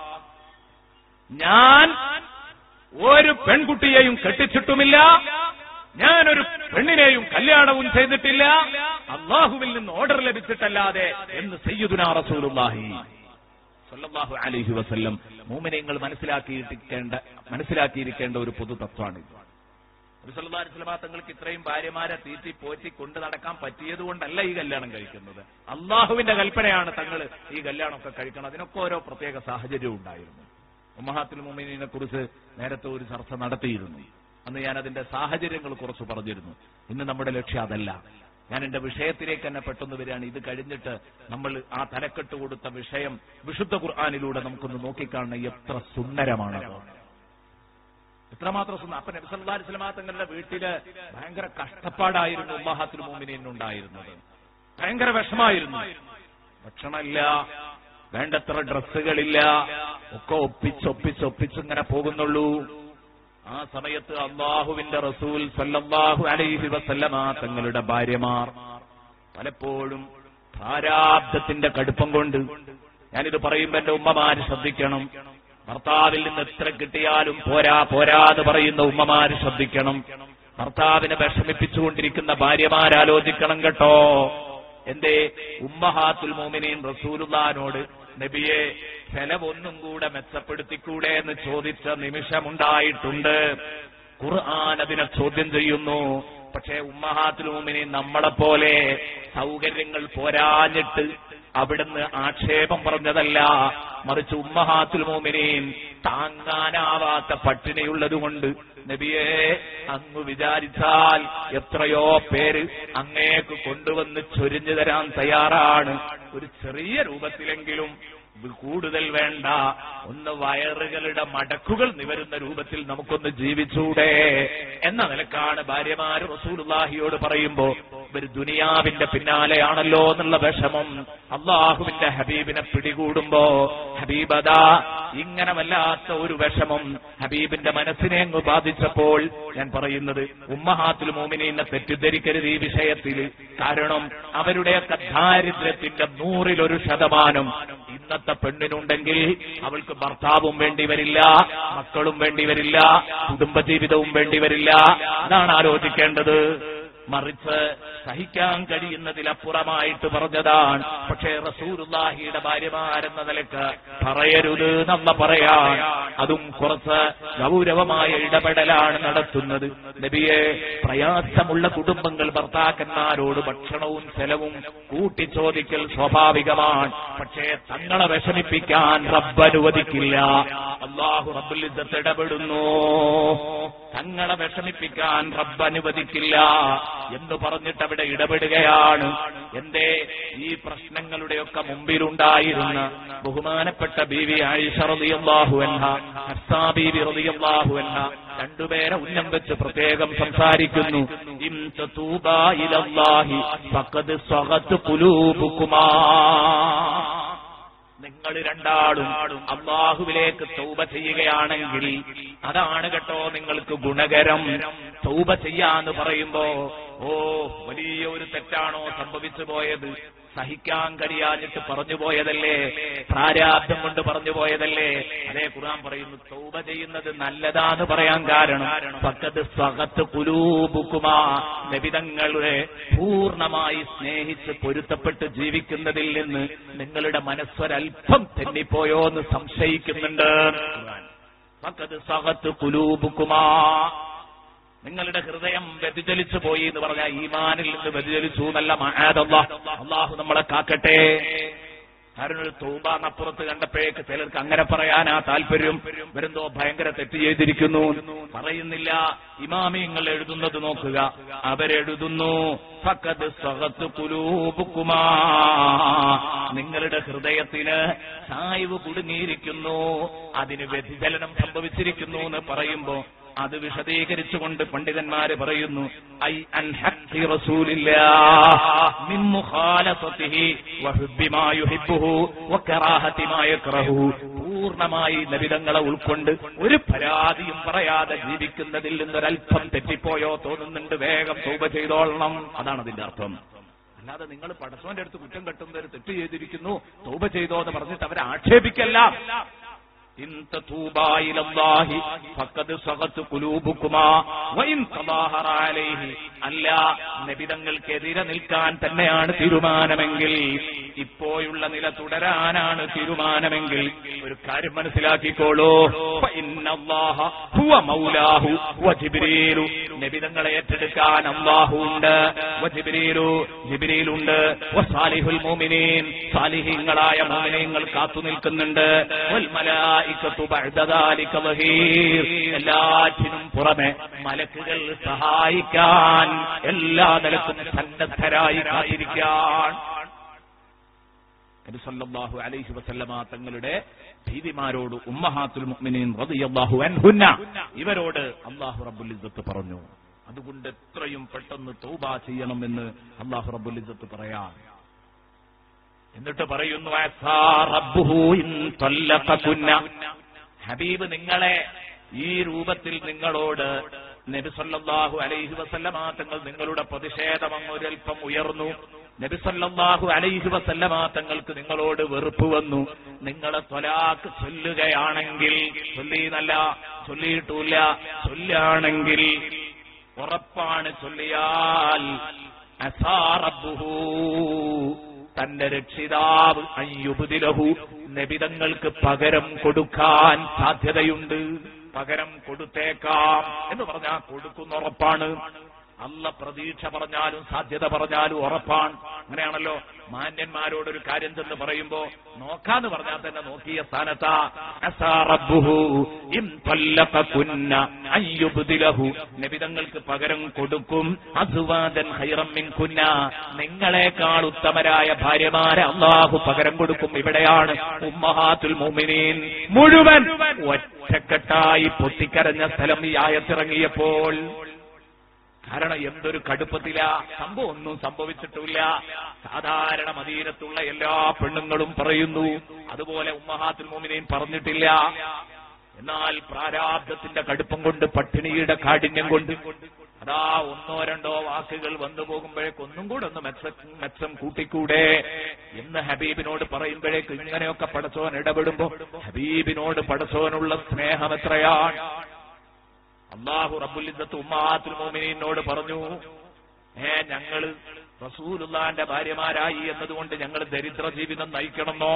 ഞാൻ ഒരു പെൺകുട്ടിയെയും കെട്ടിച്ചിട്ടുമില്ല ഞാനൊരു പെണ്ണിനെയും കല്യാണവും ചെയ്തിട്ടില്ല അള്ളാഹുവിൽ നിന്ന് ഓർഡർ ലഭിച്ചിട്ടല്ലാതെ എന്ന് സയ്യിദുനാ റസൂലുള്ളാഹി സല്ലല്ലാഹു അലൈഹി വസല്ലം മൂമിനങ്ങൾ മനസ്സിലാക്കിയിരിക്കേണ്ട മനസ്സിലാക്കിയിരിക്കേണ്ട ഒരു പൊതു തത്വമാണ് നബിസല്ലാ തങ്ങൾക്ക് ഇത്രയും ഭാര്യമാരെ തീറ്റി പോറ്റി കൊണ്ട് നടക്കാൻ പറ്റിയത് കൊണ്ടല്ല ഈ കല്യാണം കഴിക്കുന്നത് അള്ളാഹുവിന്റെ കൽപ്പനയാണ് തങ്ങൾ ഈ കല്യാണമൊക്കെ കഴിക്കണം അതിനൊക്കെ ഓരോ പ്രത്യേക സാഹചര്യവും ഉണ്ടായിരുന്നു ഉമ്മഹാത്തുൽ മുമിനെ കുറിച്ച് നേരത്തെ ഒരു ചർച്ച നടത്തിയിരുന്നു അന്ന് ഞാൻ അതിന്റെ സാഹചര്യങ്ങൾ കുറച്ച് പറഞ്ഞിരുന്നു ഇന്ന് നമ്മുടെ ലക്ഷ്യം അതല്ല ഞാൻ എന്റെ വിഷയത്തിലേക്ക് തന്നെ പെട്ടെന്ന് വരികയാണ് ഇത് കഴിഞ്ഞിട്ട് നമ്മൾ ആ തലക്കെട്ട് കൊടുത്ത വിഷയം വിശുദ്ധ ഖുർആാനിലൂടെ നമുക്കൊന്ന് നോക്കിക്കാണുന്ന എത്ര സുന്ദരമാണത് എത്രമാത്രം സുന്ദരം അപ്പൊ നബിസല്ലാ സ്വലമാ തങ്ങളുടെ വീട്ടില് ഭയങ്കര കഷ്ടപ്പാടായിരുന്നു ഉമ്മഹാത്തുൽ മോമിനുണ്ടായിരുന്നത് ഭയങ്കര വിഷമായിരുന്നു ഭക്ഷണമില്ല വേണ്ടത്ര ഡ്രസ്സുകളില്ല ഒക്കെ ഒപ്പിച്ച് ഒപ്പിച്ച് ഒപ്പിച്ച് ഇങ്ങനെ പോകുന്നുള്ളൂ ആ സമയത്ത് അള്ളാഹുവിന്റെ റസൂൽ സല്ലല്ലാഹു അലൈഹി വസല്ലമ തങ്ങളുടെ ഭാര്യമാർ പലപ്പോഴും പ്രാരാബ്ധത്തിന്റെ കടുപ്പം കൊണ്ട് ഞാനിത് പറയുമ്പോ എന്റെ ഉമ്മമാര് ശ്രദ്ധിക്കണം ഭർത്താവിൽ നിന്ന് എത്ര കിട്ടിയാലും പോരാ പോരാ എന്ന് പറയുന്ന ഉമ്മമാര് ശ്രദ്ധിക്കണം ഭർത്താവിനെ വിഷമിപ്പിച്ചുകൊണ്ടിരിക്കുന്ന ഭാര്യമാരാലോചിക്കണം കേട്ടോ എന്തേ ഉമ്മഹാത്തുൽ മോമിനീൻ റസൂലുള്ളാനോട് നബിയെ ചെലവൊന്നും കൂടെ മെച്ചപ്പെടുത്തിക്കൂടെ എന്ന് ചോദിച്ച നിമിഷമുണ്ടായിട്ടുണ്ട് ഖുർആൻ അതിനെ ചോദ്യം ചെയ്യുന്നു പക്ഷേ ഉമ്മഹാത്തുൽ മോമിനീൻ നമ്മളെപ്പോലെ സൗകര്യങ്ങൾ പോരാഞ്ഞിട്ട് അവിടുന്ന് ആക്ഷേപം പറഞ്ഞതല്ല മറിച്ച് ഉമ്മഹാത്തുൽ മോമിനീൻ താങ്ങാനാവാത്ത പട്ടിണിയുള്ളതുകൊണ്ട് നബിയെ അങ്ങ് വിചാരിച്ചാൽ എത്രയോ പേര് അങ്ങേക്ക് കൊണ്ടുവന്ന് ചൊരിഞ്ഞു തരാൻ തയ്യാറാണ് ഒരു ചെറിയ രൂപത്തിലെങ്കിലും കൂടുതൽ വേണ്ട ഒന്ന് വയറുകളുടെ മടക്കുകൾ നിവരുന്ന രൂപത്തിൽ നമുക്കൊന്ന് ജീവിച്ചൂടെ എന്ന നിലക്കാണ് ഭാര്യമാര് റസൂലുള്ളാഹിയോട് പറയുമ്പോ ഇവർ ദുനിയാവിന്റെ പിന്നാലെയാണല്ലോ എന്നുള്ള വിഷമം അള്ളാഹുവിന്റെ ഹബീബിനെ പിടികൂടുമ്പോ ഹബീബദാ ഇങ്ങനെ വല്ലാത്ത ഒരു വിഷമം ഹബീബിന്റെ മനസ്സിനെ അങ്ങ് ബാധിച്ചപ്പോൾ ഞാൻ പറയുന്നത് ഉമ്മഹാത്തുൽ മോമിനെ തെറ്റിദ്ധരിക്കരുത് ഈ വിഷയത്തിൽ കാരണം അവരുടെയൊക്കെ ദാരിദ്ര്യത്തിന്റെ നൂറിലൊരു ശതമാനം ഇന്നത്തെ പെണ്ണിനുണ്ടെങ്കിൽ അവൾക്ക് ഭർത്താവും വേണ്ടി വരില്ല മക്കളും വേണ്ടി വരില്ല കുടുംബജീവിതവും വേണ്ടി വരില്ല അതാണ് ആലോചിക്കേണ്ടത് മറിച്ച് സഹിക്കാൻ കഴിയുന്നതിലപ്പുറമായിട്ട് പറഞ്ഞതാണ് പക്ഷേ റസൂലുള്ളാഹിയുടെ ഭാര്യമാരെന്ന നിലക്ക് പറയരുത് നമ്മ പറയാൻ അതും കുറച്ച് ഗൗരവമായ ഇടപെടലാണ് നടത്തുന്നത് നബിയെ പ്രയാസമുള്ള കുടുംബങ്ങൾ ഭർത്താക്കന്മാരോട് ഭക്ഷണവും ചെലവും കൂട്ടിച്ചോദിക്കൽ സ്വാഭാവികമാണ് പക്ഷേ തങ്ങളെ വിഷമിപ്പിക്കാൻ റബ്ബ് അനുവദിക്കില്ല അള്ളാഹു റബ്ബുൽ ഇസ്സത്ത് ഇടപെടുന്നു തങ്ങളെ വിഷമിപ്പിക്കാൻ റബ്ബ് അനുവദിക്കില്ല എന്ന് പറഞ്ഞിട്ട് അവിടെ ഇടപെടുകയാണ് എന്തേ ഈ പ്രശ്നങ്ങളുടെയൊക്കെ മുമ്പിലുണ്ടായിരുന്ന ബഹുമാനപ്പെട്ട ബീവി ആയിഷ റളിയല്ലാഹു അൻഹ ഹഫ്സാ ബീവി റളിയല്ലാഹു അൻഹ രണ്ടുപേരെ ഉന്നം വെച്ച് പ്രത്യേകം സംസാരിക്കുന്നു ഇം തതൂബാ ഇലല്ലാഹി ഫഖദ് സഗത് ഖുലൂബുകുമാ നിങ്ങൾ രണ്ടാളും അള്ളാഹുവിലേക്ക് തൗബ ചെയ്യുകയാണെങ്കിൽ അതാണ് കേട്ടോ നിങ്ങൾക്ക് ഗുണകരം തൗബ ചെയ്യാന്ന് പറയുമ്പോ ഓ വലിയ ഒരു തെറ്റാണോ സംഭവിച്ചു പോയത് സഹിക്കാൻ കഴിയാഞ്ഞിട്ട് പറഞ്ഞു പോയതല്ലേ പ്രാരാബ്ദം കൊണ്ട് പറഞ്ഞു പോയതല്ലേ അതേ ഖുർആൻ പറയുന്നു തൗബ ചെയ്യുന്നത് നല്ലതാന്ന് പറയാൻ കാരണം പക്കത്ത് സ്വകത്ത് കുലൂബുക്കുമാ നബിതങ്ങളെ പൂർണ്ണമായി സ്നേഹിച്ച് പൊരുത്തപ്പെട്ട് ജീവിക്കുന്നതിൽ നിന്ന് നിങ്ങളുടെ മനസ്സൊരൽപ്പം തെന്നിപ്പോയോ എന്ന് സംശയിക്കുന്നുണ്ട് പക്കത്ത് സ്വകത്ത് കുലൂബുക്കുമാ നിങ്ങളുടെ ഹൃദയം വ്യതിചലിച്ചു പോയി എന്ന് പറഞ്ഞാൽ ഈമാനിൽ നിന്ന് വ്യതിചലിച്ചു നല്ല മഹാദല്ല അള്ളാഹു നമ്മളെ കാക്കട്ടെ കാരണം ഒരു തൂബാന്നപ്പുറത്ത് കണ്ടപ്പോഴേക്ക് ചിലർക്ക് അങ്ങനെ പറയാനാ താല്പര്യം വരുന്നോ ഭയങ്കര തെറ്റ് ചെയ്തിരിക്കുന്നു പറയുന്നില്ല ഇമാമിയങ്ങൾ എഴുതുന്നത് നോക്കുക അവരെഴുതുന്നു ഫഖദ് സഗത്ത് കുലൂബുക്കുമാ നിങ്ങളുടെ ഹൃദയത്തിന് സായിവ് കുടുങ്ങിയിരിക്കുന്നു അതിന് വ്യതിചലനം സംഭവിച്ചിരിക്കുന്നു എന്ന് പറയുമ്പോ അത് വിശദീകരിച്ചുകൊണ്ട് പണ്ഡിതന്മാര് പറയുന്നു ഐ അൻ ഹഖി റസൂലില്ലാഹ് മിൻ മുഖാലഫതിഹി വഹുബ്ബി മാ യുഹിബ്ബുഹു വകറാഹതി മാ യക്റഹു പൂർണ്ണമായി നബിതങ്ങളെ ഉൾക്കൊണ്ട് ഒരു പരാതിയും പറയാതെ ജീവിക്കുന്നതിൽ നിന്നൊരൽപ്പം തെറ്റിപ്പോയോ തോന്നുന്നുണ്ട് വേഗം തൗബ ചെയ്തോളണം അതാണ് അതിന്റെ അർത്ഥം അല്ലാതെ നിങ്ങൾ പടച്ചോന്റെ അടുത്ത് കുറ്റം കെട്ടുന്ന ഒരു തെറ്റ് ചെയ്തിരിക്കുന്നു തൗബ ചെയ്തോ എന്ന് പറഞ്ഞിട്ട് അവരെ ആക്ഷേപിക്കല്ല ഇൻ തതൂബാ ഇലല്ലാഹി ഫഖദ് സഗത് ഖുലൂബുകുമാ വഇൻ തദാഹറ അലൈഹി അല്ല നബിതങ്ങൾക്കെതിരെ നിൽക്കാൻ തന്നെയാണ് തീരുമാനമെങ്കിൽ ഇപ്പോഴുള്ള നില തുടരാനാണ് തീരുമാനമെങ്കിൽ ഒരു കാര്യം മനസ്സിലാക്കിക്കോളൂ ഫഇന്നല്ലാഹ ഹുവ മൗലാഹു വ ജിബ്രീലു നബിതങ്ങളെ ഏറ്റെടുക്കാൻ അള്ളാഹുണ്ട് ജിബിരിയിലു ജിബിരിയിലുണ്ട് സാലിഹുൽ മോമിനീൻ സാലിഹീങ്ങളായ മോമിനീങ്ങൾ കാത്തു നിൽക്കുന്നുണ്ട് വൽ മലായികത്തു ബഅദ ദാലിക വഹീർ. എല്ലാറ്റിനും പുറമെ മലക്കുകൾ സഹായിക്കാൻ എല്ലാ നിലക്കും സന്നദ്ധരായി കാത്തിരിക്കാൻ നബി സല്ലല്ലാഹു അലൈഹി വസല്ലമ തങ്ങളുടെ ഭീതിമാരോട് ഉമ്മഹാത്തുൽ മുഅ്മിനീൻ റളിയല്ലാഹു അൻഹുന്ന ഇവരോട് അല്ലാഹു റബ്ബുൽ ഇസ്സത്ത് പറഞ്ഞു അതുകൊണ്ട് എത്രയും പെട്ടെന്ന് തൗബ ചെയ്യണമെന്ന് അല്ലാഹു റബ്ബുൽ ഇസ്സത്ത് പറയാം എന്നിട്ട് പറയുന്നു അസാ റബ്ബുഹു ഇൻ തല്ലഖകുന്ന ഹബീബ് നിങ്ങളെ ഈ രൂപത്തിൽ നിങ്ങളോട് നബി സല്ലല്ലാഹു അലൈഹി വസല്ലമ തങ്ങൾ നിങ്ങളുടെ പ്രതിഷേധം അങ്ങ് ഒരൽപ്പം ഉയർന്നു നബി സല്ലല്ലാഹു അലൈഹി വസല്ലമ തങ്ങൾക്ക് നിങ്ങളോട് വെറുപ്പ് വന്നു നിങ്ങളെ തൊലാക്ക് ചൊല്ലുകയാണെങ്കിൽ ചൊല്ലിയെന്നല്ല ചൊല്ലിയിട്ടില്ല ചൊല്ലുകയാണെങ്കിൽ ഉറപ്പാണ് ചൊല്ലിയാൽ അസാ റബ്ബുഹു തന്റെ രക്ഷിതാവ് അയ്യുബുദിലഹു നബിതങ്ങൾക്ക് പകരം കൊടുക്കാൻ സാധ്യതയുണ്ട് പകരം കൊടുത്തേക്കാം എന്ന് പറഞ്ഞാൽ കൊടുക്കുന്ന ഉറപ്പാണ് അല്ല പ്രതീക്ഷ പറഞ്ഞാലും സാധ്യത പറഞ്ഞാലും ഉറപ്പാണ് അങ്ങനെയാണല്ലോ മാന്യന്മാരോട് ഒരു കാര്യം ചെന്ന് പറയുമ്പോ നോക്കാന്ന് പറഞ്ഞാൽ തന്നെ നോക്കിയ സ്ഥാനത്താ അസാ റബ്ബുഹു ഇൻ തല്ലഖകുന്ന അയ്യുബ്ദിലഹു നബിതങ്ങൾക്ക് പകരം കൊടുക്കും അസ്വാദൻ ഖൈറം മിൻകുന്ന നിങ്ങളെക്കാൾ ഉത്തമരായ ഭാര്യമാരെ അള്ളാഹു പകരം കൊടുക്കും ഇവിടെയാണ് ഉമ്മഹാത്തുൽ മുഅ്മിനീൻ മുഴുവൻ ഒറ്റക്കെട്ടായി പൊട്ടിക്കരഞ്ഞ സ്ഥലം ഈ ആയത്തിറങ്ങിയപ്പോൾ കാരണം എന്തൊരു കടുപ്പത്തില സംഭവം ഒന്നും സംഭവിച്ചിട്ടില്ല സാധാരണ മദീനത്തുള്ള എല്ലാ പെണ്ണുങ്ങളും പറയുന്നു അതുപോലെ ഉമ്മഹാത്തുൽ മോമിനെയും പറഞ്ഞിട്ടില്ല എന്നാൽ പ്രാരാബ്ദത്തിന്റെ കടുപ്പം കൊണ്ട് പട്ടിണിയുടെ കാഠിന്യം കൊണ്ട് അതാ ഒന്നോ രണ്ടോ വാക്കുകൾ വന്നു പോകുമ്പോഴേക്ക് ഒന്നും കൂടെ ഒന്ന് മെച്ച മെച്ചം കൂട്ടിക്കൂടെ എന്ന് ഹബീബിനോട് പറയുമ്പോഴേക്ക് ഇങ്ങനെയൊക്കെ പടച്ചോൻ ഇടപെടുമ്പോ ഹബീബിനോട് പടച്ചോനുള്ള സ്നേഹം എത്രയാണ് അള്ളാഹു റബ്ബുലിദ്ദത്ത് ഉമ്മാത്തുൽ മോമിനോട് പറഞ്ഞു ഏ ഞങ്ങള് റസൂലുള്ളാന്റെ ഭാര്യമാരായി എന്നതുകൊണ്ട് ഞങ്ങൾ ദരിദ്ര ജീവിതം നയിക്കണമെന്നോ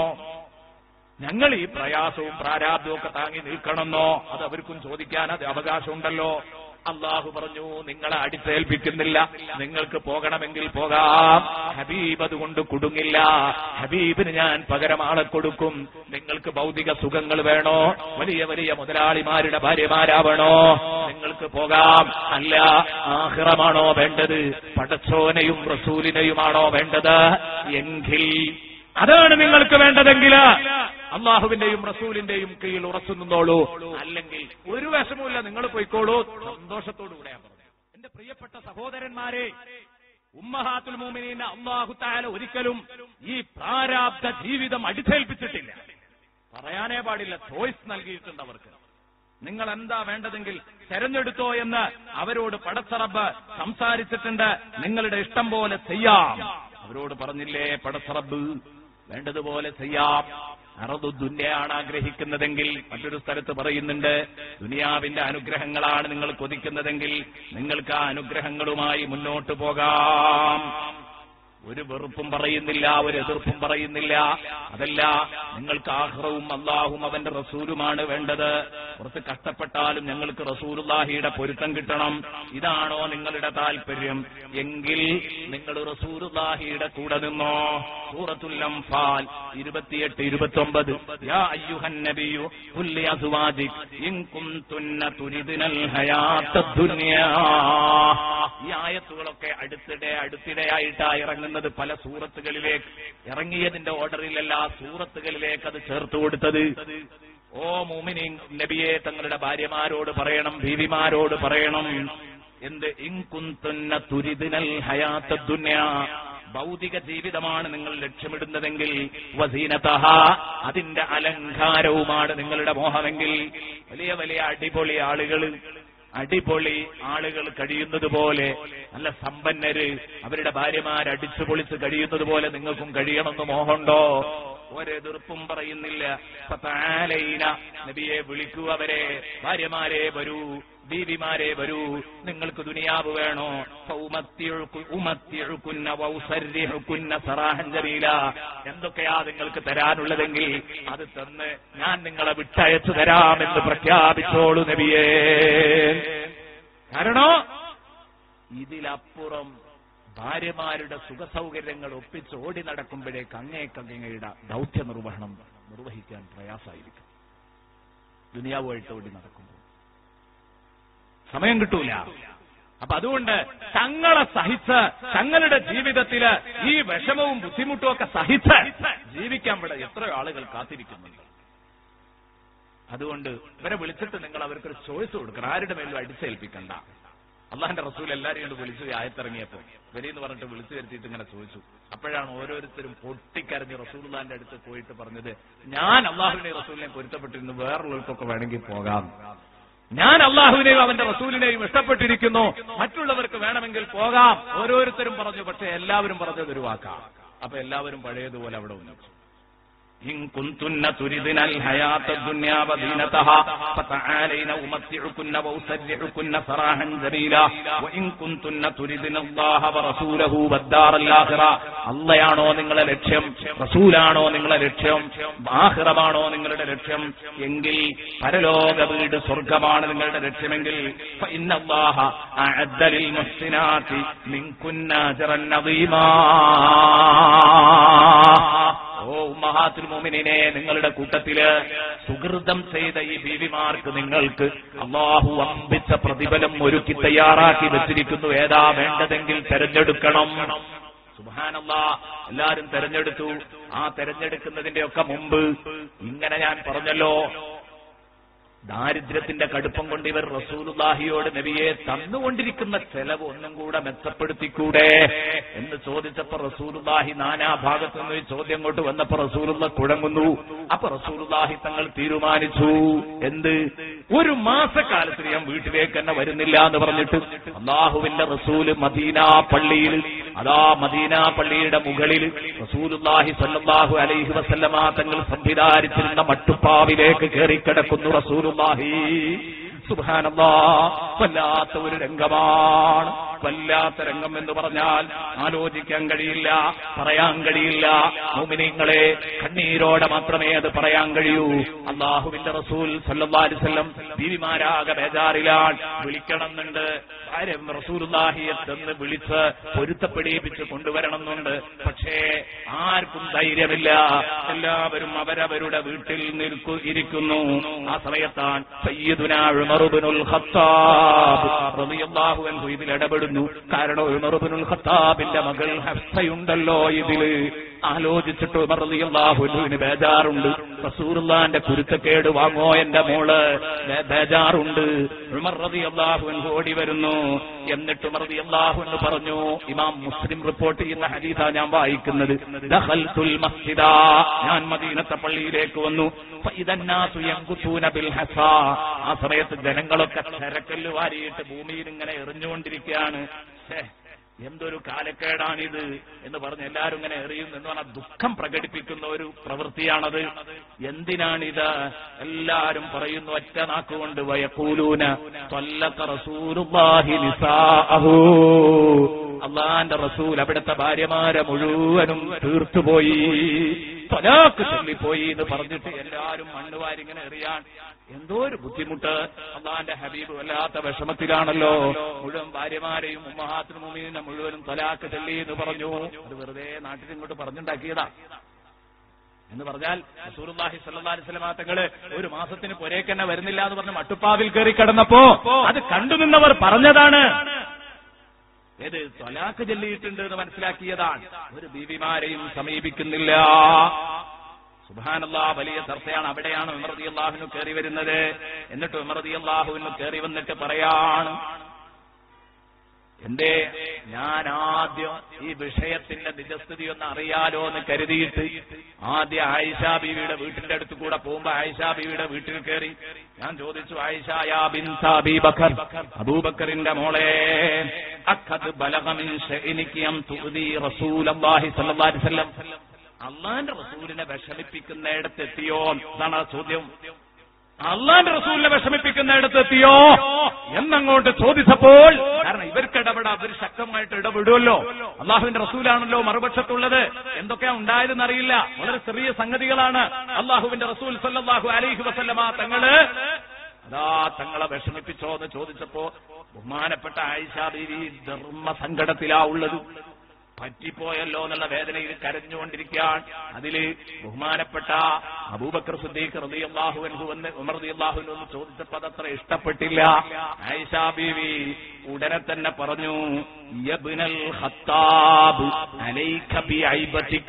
ഞങ്ങൾ ഈ പ്രയാസവും പ്രാരാബ്ദവും ഒക്കെ താങ്ങി നിൽക്കണമെന്നോ അത് അവർക്കും ചോദിക്കാൻ അത് അവകാശമുണ്ടല്ലോ അള്ളാഹു പറഞ്ഞു നിങ്ങളെ അടിച്ചേൽപ്പിക്കുന്നില്ല നിങ്ങൾക്ക് പോകണമെങ്കിൽ പോകാം ഹബീബ് അതുകൊണ്ട് കുടുങ്ങില്ല ഹബീബിന് ഞാൻ പകരം ആളെ കൊടുക്കും നിങ്ങൾക്ക് ഭൗതിക സുഖങ്ങൾ വേണോ വലിയ വലിയ മുതലാളിമാരുടെ ഭാര്യമാരാവണോ നിങ്ങൾക്ക് പോകാം അല്ല ആഹ്റമാണോ വേണ്ടത് പടച്ചോനെയും റസൂലിനെയുമാണോ വേണ്ടത് എങ്കിൽ അതാണ് നിങ്ങൾക്ക് വേണ്ടതെങ്കിൽ അള്ളാഹുവിന്റെയും റസൂലിന്റെയും കീഴിൽ ഉറച്ചു നിന്നോളൂ അല്ലെങ്കിൽ ഒരു വിഷമവുമില്ല നിങ്ങൾ പോയിക്കോളൂ സന്തോഷത്തോടുകൂടെ ഞാൻ പറഞ്ഞു എന്റെ പ്രിയപ്പെട്ട സഹോദരന്മാരെ ഉമ്മഹാത്തുൽ മൂമിനീന് അള്ളാഹു താല ഒരിക്കലും ഈ പ്രാരാബ്ദ ജീവിതം അടിച്ചേൽപ്പിച്ചിട്ടില്ല പറയാനേ പാടില്ല ചോയ്സ് നൽകിയിട്ടുണ്ട് അവർക്ക് നിങ്ങൾ എന്താ വേണ്ടതെങ്കിൽ തെരഞ്ഞെടുത്തോ എന്ന് അവരോട് പടച്ചറബ് സംസാരിച്ചിട്ടുണ്ട് നിങ്ങളുടെ ഇഷ്ടം പോലെ ചെയ്യാം അവരോട് പറഞ്ഞില്ലേ പടച്ചറബ് വേണ്ടതുപോലെ ചെയ്യാം അറതു ദുന്യയാണ് ആഗ്രഹിക്കുന്നതെങ്കിൽ മറ്റൊരു സ്ഥലത്ത് പറയുന്നുണ്ട് ദുനിയാവിന്റെ അനുഗ്രഹങ്ങളാണ് നിങ്ങൾ കൊതിക്കുന്നതെങ്കിൽ നിങ്ങൾക്ക് ആ അനുഗ്രഹങ്ങളുമായി മുന്നോട്ട് പോകാം ഒരു വെറുപ്പും പറയുന്നില്ല ഒരു എതിർപ്പും പറയുന്നില്ല അതല്ല നിങ്ങൾക്ക് ആഹ്റവും അള്ളാഹും അവന്റെ റസൂലുമാണ് വേണ്ടത് കുറച്ച് കഷ്ടപ്പെട്ടാലും ഞങ്ങൾക്ക് റസൂലുല്ലാഹിയുടെ പൊരുത്തം കിട്ടണം ഇതാണോ നിങ്ങളുടെ താല്പര്യം എങ്കിൽ നിങ്ങൾ റസൂലുല്ലാഹിയുടെ കൂടെ നിന്നോ സൂറത്തുൽ അംഫാൽ ഇരുപത്തിയെട്ട് ഇരുപത്തി ഒമ്പത് യാ അയ്യുഹൻ നബിയു കുല്ലി അസുവാജിക് ഇൻ കുന്തുന്ന തുരിദിനൽ ഹയാത്ത ദുനിയാ ഈ ആയത്തുകളൊക്കെ അടുത്തിടെ അടുത്തിടെയായിട്ടാ ഇറങ്ങുന്നത് പല സൂറത്തുകളിലേക്ക് ഇറങ്ങിയതിന്റെ ഓർഡറിലല്ല സൂറത്തുകളിലേക്ക് അത് ചേർത്ത് കൊടുത്തത് ഓ മൂമിനി നബിയെ തങ്ങളുടെ ഭാര്യമാരോട് പറയണം ബീവിമാരോട് പറയണം എന്ത് ഇൻകുന്തുന്ന തുരിദിനൽ ഹയാത്ത ദുന്യ ഭൗതിക ജീവിതമാണ് നിങ്ങൾ ലക്ഷ്യമിടുന്നതെങ്കിൽ വസീനതഹ അതിന്റെ അലങ്കാരവുമാണ് നിങ്ങളുടെ മോഹമെങ്കിൽ വലിയ വലിയ അടിപൊളി ആളുകൾ അടിപൊളി ആളുകൾ കഴിയുന്നത് പോലെ നല്ല സമ്പന്നര് അവരുടെ ഭാര്യമാർ അടിച്ചു പൊളിച്ച് കഴിയുന്നത് പോലെ നിങ്ങൾക്കും കഴിയണമെന്ന് മോഹമുണ്ടോ ഒരെതിർപ്പും പറയുന്നില്ല ഫതആലൈന നബിയെ വിളിക്കൂ അവരെ ഭാര്യമാരെ വരൂ ബീവിമാരെ വരൂ നിങ്ങൾക്ക് ദുനിയാവ് വേണോ ഫൗമത്തിഉകു- ഉമത്തിഉകുന്ന വൗസരിഹുകുന്ന സറാഹൻ ജമീല എന്തൊക്കെയാ നിങ്ങൾക്ക് തരാനുള്ളതെങ്കിൽ അത് തന്ന് ഞാൻ നിങ്ങളെ വിട്ടയച്ചു തരാമെന്ന് പ്രഖ്യാപിച്ചോളൂ നബിയേ കാരണോ ഇതിലപ്പുറം ഭാര്യമാരുടെ സുഖസൗകര്യങ്ങൾ ഒപ്പിച്ച് ഓടി നടക്കുമ്പോഴേക്ക് അങ്ങേക്കങ്ങയുടെ ദൗത്യ നിർവഹണം നിർവഹിക്കാൻ പ്രയാസമായിരിക്കും ദുനിയാവുമായിട്ട് ഓടി നടക്കുമ്പോൾ സമയം കിട്ടൂല അപ്പൊ അതുകൊണ്ട് തങ്ങളെ സഹിച്ച് തങ്ങളുടെ ജീവിതത്തില് ഈ വിഷമവും ബുദ്ധിമുട്ടും ഒക്കെ സഹിച്ച് ജീവിക്കാൻ ഇവിടെ എത്രയോ ആളുകൾ കാത്തിരിക്കുന്നുണ്ട് അതുകൊണ്ട് ഇവരെ വിളിച്ചിട്ട് നിങ്ങൾ അവർക്കൊരു ചോയ്സ് കൊടുക്കണം ആരുടെ മേലും അടിച്ചേൽപ്പിക്കണ്ട അള്ളാന്റെ റസൂൽ എല്ലാരെയും കൊണ്ട് വിളിച്ചു ആയത്തിറങ്ങിയപ്പോ വരിയെന്ന് പറഞ്ഞിട്ട് വിളിച്ചു വരുത്തിയിട്ട് ഇങ്ങനെ ചോദിച്ചു അപ്പോഴാണ് ഓരോരുത്തരും പൊട്ടിക്കരഞ്ഞ് റസൂൽദാന്റെ അടുത്ത് പോയിട്ട് പറഞ്ഞത് ഞാൻ അള്ളാഹുവിനെ റസൂലിനെ പൊരുത്തപ്പെട്ടിരുന്നു വേറുള്ളവർക്കൊക്കെ വേണമെങ്കിൽ പോകാം ഞാൻ അള്ളാഹുവിനെയും അവന്റെ റസൂലിനെയും ഇഷ്ടപ്പെട്ടിരിക്കുന്നു മറ്റുള്ളവർക്ക് വേണമെങ്കിൽ പോകാം ഓരോരുത്തരും പറഞ്ഞു പക്ഷെ എല്ലാവരും പറഞ്ഞത് ഒരു വാക്കാ അപ്പൊ എല്ലാവരും പഴയതുപോലെ അവിടെ ഒന്നിച്ചു إن كنتن تردن الحياة الدنيا وزينتها فتعالين أمتعكن وأسرحكن سراحا جميلا وإن كنتن تردن الله ورسوله والدار الآخرة അള്ളയാണോ നിങ്ങളെ ലക്ഷ്യം റസൂലാണോ നിങ്ങളെ ലക്ഷ്യം ആഹ്റമാണോ നിങ്ങളുടെ ലക്ഷ്യം എങ്കിൽ പരലോക വീട് സ്വർഗമാണ് നിങ്ങളുടെ ലക്ഷ്യമെങ്കിൽ فإن الله أعد للمحسنات منكن أجرا عظيما ഓ ഉമ്മഹാത്തുൽ മോമിനെ നിങ്ങളുടെ കൂട്ടത്തില് സുഹൃതം ചെയ്ത ഈ ബീവിമാർക്ക് നിങ്ങൾക്ക് അള്ളാഹു അമ്പിച്ച പ്രതിഫലം ഒരുക്കി തയ്യാറാക്കി വെച്ചിരിക്കുന്നു ഏതാ വേണ്ടതെങ്കിൽ തെരഞ്ഞെടുക്കണം സുബാനല്ലാ എല്ലാരും തെരഞ്ഞെടുത്തു ആ തെരഞ്ഞെടുക്കുന്നതിന്റെ ഒക്കെ മുമ്പ് ഇങ്ങനെ ഞാൻ പറഞ്ഞല്ലോ ദാരിദ്ര്യത്തിന്റെ കടുപ്പം കൊണ്ട് ഇവർ റസൂലുല്ലാഹിയോട് നബിയെ തന്നുകൊണ്ടിരിക്കുന്ന ചെലവ് ഒന്നും കൂടെ മെച്ചപ്പെടുത്തിക്കൂടെ എന്ന് ചോദിച്ചപ്പോ റസൂലുല്ലാഹി നാനാ ഭാഗത്തു നിന്ന് ഈ ചോദ്യം കൊണ്ട് വന്നപ്പോ റസൂലുള്ള കുഴങ്ങുന്നു അപ്പൊ റസൂലുല്ലാഹി തങ്ങൾ തീരുമാനിച്ചു എന്ത് ഒരു മാസക്കാലത്തിന് ഞാൻ വീട്ടിലേക്ക് തന്നെ വരുന്നില്ല എന്ന് പറഞ്ഞിട്ട് അള്ളാഹുവിന്റെ റസൂല് മദീന പള്ളിയിൽ അതാ മദീന പള്ളിയുടെ മുകളിൽ റസൂലുല്ലാഹി സല്ലല്ലാഹു അലൈഹി വസല്ലമ തങ്ങൾ സംവിധാനിച്ചിരുന്ന മട്ടുപ്പാവിലേക്ക് കയറിക്കിടക്കുന്നു റസൂലുല്ലാഹി സുബാനല്ലാ വല്ലാത്ത ഒരു രംഗമാണ് വല്ലാത്ത രംഗം എന്ന് പറഞ്ഞാൽ ആലോചിക്കാൻ കഴിയില്ല പറയാൻ കഴിയില്ല മോമിനിങ്ങളെ കണ്ണീരോടെ മാത്രമേ അത് പറയാൻ കഴിയൂ അള്ളാഹുവിന്റെ റസൂൽ സല്ലല്ലാഹു വസല്ലം ബീവിമാരാകെ ബേജാറിലാണ് വിളിക്കണമെന്നുണ്ട് കാര്യം റസൂലുള്ളാഹിയെ ചെന്ന് വിളിച്ച് പൊരുത്തപ്പെടിയിപ്പിച്ച് കൊണ്ടുവരണമെന്നുണ്ട് പക്ഷേ ആർക്കും ധൈര്യമില്ല എല്ലാവരും അവരവരുടെ വീട്ടിൽ നിൽക്കു ഇരിക്കുന്നു ആ സമയത്താൻ സയ്യിദുനാ ഉമറുബ്നുൽ ഖത്താബ് റളിയല്ലാഹു അൻഹു ഇതിൽ ഇടപെടുന്നു കാരണം ഉമറുബ്നുൽ ഖത്താബിന്റെ മകൾ ഹഫ്സയുണ്ടല്ലോ ഇതില് ആലോചിച്ചിട്ട് ഉമർ റളിയല്ലാഹു അൻഹുവിന് ബേജാറുണ്ട് റസൂലുള്ളാന്റെ കുരുത്തക്കേട് വാങ്ങോ എന്റെ മോള് ബേ- ബേജാറുണ്ട് ഉമർ റളിയല്ലാഹു അൻഹു ഓടി വരുന്നു എന്നിട്ട് ഉമർ റളിയല്ലാഹു അൻഹു പറഞ്ഞു ഇമാം മുസ്ലിം റിപ്പോർട്ട് ചെയ്യുന്ന ഹദീസാ ഞാൻ വായിക്കുന്നത് ദഖൽതുൽ മസ്ജിദ ഞാൻ മദീനത്തെ പള്ളിയിലേക്ക് വന്നു ഫഇദന്നാസു യൻകുതൂന ബിൽ ഹസാ ആ സമയത്ത് ജനങ്ങളൊക്കെ ചരക്കല്ല് വാരിയിട്ട് ഭൂമിയിൽ ഇങ്ങനെ എറിഞ്ഞുകൊണ്ടിരിക്കുകയാണ് ഛേ, എന്തൊരു കാലക്കേടാണിത് എന്ന് പറഞ്ഞ് എല്ലാവരും ഇങ്ങനെ എറിയുന്നു എന്ന് പറഞ്ഞാൽ ദുഃഖം പ്രകടിപ്പിക്കുന്ന ഒരു പ്രവൃത്തിയാണത് എന്തിനാണിത് എല്ലാരും പറയുന്നു ഒറ്റ നാക്കുകൊണ്ട് വയക്കൂലൂന തൊല്ലക്ക റസൂലുള്ളാഹി നിസാഅഹു അള്ളാന്റെ റസൂൽ അവിടുത്തെ ഭാര്യമാരെ മുഴുവനും തീർത്തുപോയി തൊലാക്ക് ചൊല്ലിപ്പോയി എന്ന് പറഞ്ഞിട്ട് എല്ലാരും മണ്ണുവാരി ഇങ്ങനെ എറിയാൻ എന്തോ ഒരു ബുദ്ധിമുട്ട് അള്ളാന്റെ ഹബീബ് വല്ലാത്ത വിഷമത്തിലാണല്ലോ മുഴുവൻ ഭാര്യമാരെയും ഉമ്മഹാത്തിനും മുമീനെ മുഴുവനും തൊലാക്ക് ചൊല്ലി എന്ന് പറഞ്ഞു അത് വെറുതെ നാട്ടിൽ ഇങ്ങോട്ട് പറഞ്ഞുണ്ടാക്കിയതാ എന്ന് പറഞ്ഞാൽ റസൂലുള്ളാഹി സ്വല്ലല്ലാഹി അലൈഹി വസല്ലമ തങ്ങള് ഒരു മാസത്തിന് പുരേക്ക് തന്നെ വരുന്നില്ല എന്ന് പറഞ്ഞ് മട്ടുപ്പാവിൽ കയറി കിടന്നപ്പോ അത് കണ്ടുനിന്നവർ പറഞ്ഞതാണ് ഏത് തൊലാക്ക് ചൊല്ലിയിട്ടുണ്ട് എന്ന് മനസ്സിലാക്കിയതാണ് ഒരു ബീവിമാരെയും സമീപിക്കുന്നില്ല സുബാനല്ലാ വലിയ ചർച്ചയാണ് അവിടെയാണ് ഉമർദി അള്ളാഹുവിന് കയറി വരുന്നത് എന്നിട്ട് ഉമർദി അള്ളാഹുവിന് കയറി വന്നിട്ട് പറയാണ് എന്തേ ഞാൻ ആദ്യം ഈ വിഷയത്തിന്റെ നിജസ്ഥിതി ഒന്ന് അറിയാലോ എന്ന് കരുതിയിട്ട് ആദ്യം ആയിഷ ബീവിയുടെ വീട്ടിന്റെ അടുത്ത് കൂടെ പോകുമ്പോ ആയിഷ ബീവിയുടെ വീട്ടിൽ കയറി ഞാൻ ചോദിച്ചു ആയിഷ യാ ബിൻത അബീബക്കർ അബൂബക്കറിന്റെ മോളെ അഖദ് ബലഗമിൻ ഷൈനിക്ക് അം തുഅദി റസൂലല്ലാഹി സ്വല്ലല്ലാഹി അലൈഹി വസല്ലം അള്ളാന്റെ റസൂലിനെ വിഷമിപ്പിക്കുന്നിടത്ത് എത്തിയോ എന്നാണ് ആ ചോദ്യം അള്ളാന്റെ റസൂലിനെ വിഷമിപ്പിക്കുന്നിടത്ത് എത്തിയോ എന്നങ്ങോട്ട് ചോദിച്ചപ്പോൾ കാരണം ഇവർക്ക് ഇടപെടാം അവർ ശക്തമായിട്ട് ഇടപെടുമല്ലോ അള്ളാഹുവിന്റെ റസൂലാണല്ലോ മറുപക്ഷത്തുള്ളത് എന്തൊക്കെയാ ഉണ്ടായതെന്ന് അറിയില്ല വളരെ ചെറിയ സംഗതികളാണ് അള്ളാഹുവിന്റെ റസൂൽ സല്ലല്ലാഹു അലൈഹി വസല്ലമ തങ്ങള് അതാ തങ്ങളെ വിഷമിപ്പിച്ചോ എന്ന് ചോദിച്ചപ്പോ ബഹുമാനപ്പെട്ട ആയിഷ ബീവി ധർമ്മ സങ്കടത്തിലാ ഉള്ളത് പറ്റിപ്പോയല്ലോ എന്നുള്ള വേദനയിൽ കരഞ്ഞുകൊണ്ടിരിക്കുകയാണ് അതില് ബഹുമാനപ്പെട്ട അബൂബക്കർ സുദ്ദീഖ് റളിയല്ലാഹു അൻഹു എന്ന് ഉമർ റളിയല്ലാഹു അൻഹു എന്ന് ചോദിച്ചപ്പോൾ അതത്ര ഇഷ്ടപ്പെട്ടില്ല ആയിഷ ബീവി ഉടനെ തന്നെ പറഞ്ഞു യബ്നൽ ഖത്താബ് അലൈക ബിഐബതിക്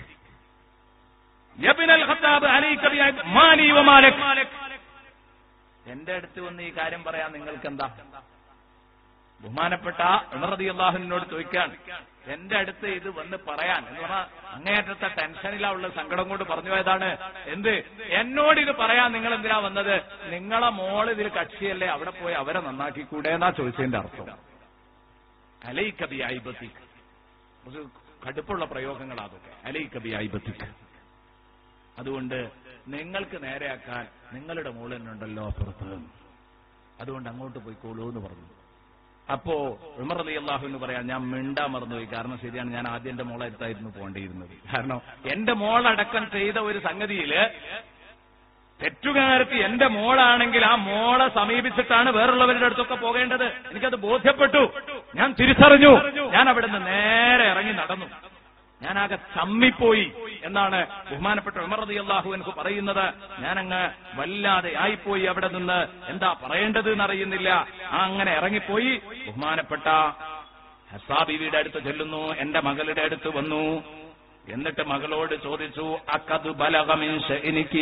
യബ്നൽ ഖത്താബ് അലൈക ബിഐബ മാലി വമാലക് എന്റെ അടുത്ത് വന്ന് ഈ കാര്യം പറയാൻ നിങ്ങൾക്ക് എന്താ ബഹുമാനപ്പെട്ട ഉമർദി അള്ളാഹുവിനോട് ചോദിക്കാൻ എന്റെ അടുത്ത് ഇത് വന്ന് പറയാൻ എന്ന് പറഞ്ഞാൽ അങ്ങേയറ്റത്തെ ടെൻഷനിലുള്ള സങ്കടം കൊണ്ട് പറഞ്ഞു പോയതാണ് എന്ത് എന്നോട് ഇത് പറയാൻ നിങ്ങൾ എന്തിനാ വന്നത് നിങ്ങളെ മോള് ഇതിൽ കക്ഷിയല്ലേ അവിടെ പോയി അവരെ നന്നാക്കിക്കൂടെ എന്നാ ചോദിച്ചതിന്റെ അർത്ഥം അലൈക്കബി ഐബത്തിക് കുറച്ച് കടുപ്പുള്ള പ്രയോഗങ്ങളാ അതൊക്കെ അലൈക്കബി ഐബത്തിക് അതുകൊണ്ട് നിങ്ങൾക്ക് നേരെയാക്കാൻ നിങ്ങളുടെ മോളിനുണ്ടല്ലോ അപ്പുറത്ത് അതുകൊണ്ട് അങ്ങോട്ട് പോയിക്കോളൂ എന്ന് പറഞ്ഞു അപ്പോ ഉമർ അലി അള്ളാഹു എന്ന് പറയാൻ ഞാൻ മിണ്ടാ മറന്നുപോയി കാരണം ശരിയാണ് ഞാൻ ആദ്യം എന്റെ മോളെ അടുത്തായിരുന്നു പോകേണ്ടിയിരുന്നത് കാരണം എന്റെ മോളടക്കം ചെയ്ത ഒരു സംഗതിയില് തെറ്റുകാരത്തി എന്റെ മോളാണെങ്കിൽ ആ മോളെ സമീപിച്ചിട്ടാണ് വേറുള്ളവരുടെ അടുത്തൊക്കെ പോകേണ്ടത് എനിക്കത് ബോധ്യപ്പെട്ടു ഞാൻ തിരിച്ചറിഞ്ഞു ഞാൻ അവിടെ നിന്ന് നേരെ ഇറങ്ങി നടന്നു ഞാനാകെ ചമ്മിപ്പോയി എന്നാണ് ബഹുമാനപ്പെട്ട ഉമർ റതി അള്ളാഹു എനിക്ക് പറയുന്നത് ഞാനങ്ങ് വല്ലാതെ ആയിപ്പോയി അവിടെ നിന്ന് എന്താ പറയേണ്ടത് എന്നറിയുന്നില്ല ആ അങ്ങനെ ഇറങ്ങിപ്പോയി ബഹുമാനപ്പെട്ട ഹസാബിവിയുടെ അടുത്ത് ചെല്ലുന്നു എന്റെ മകളുടെ അടുത്ത് വന്നു എന്നിട്ട് മകളോട് ചോദിച്ചു അക്കത് എനിക്ക്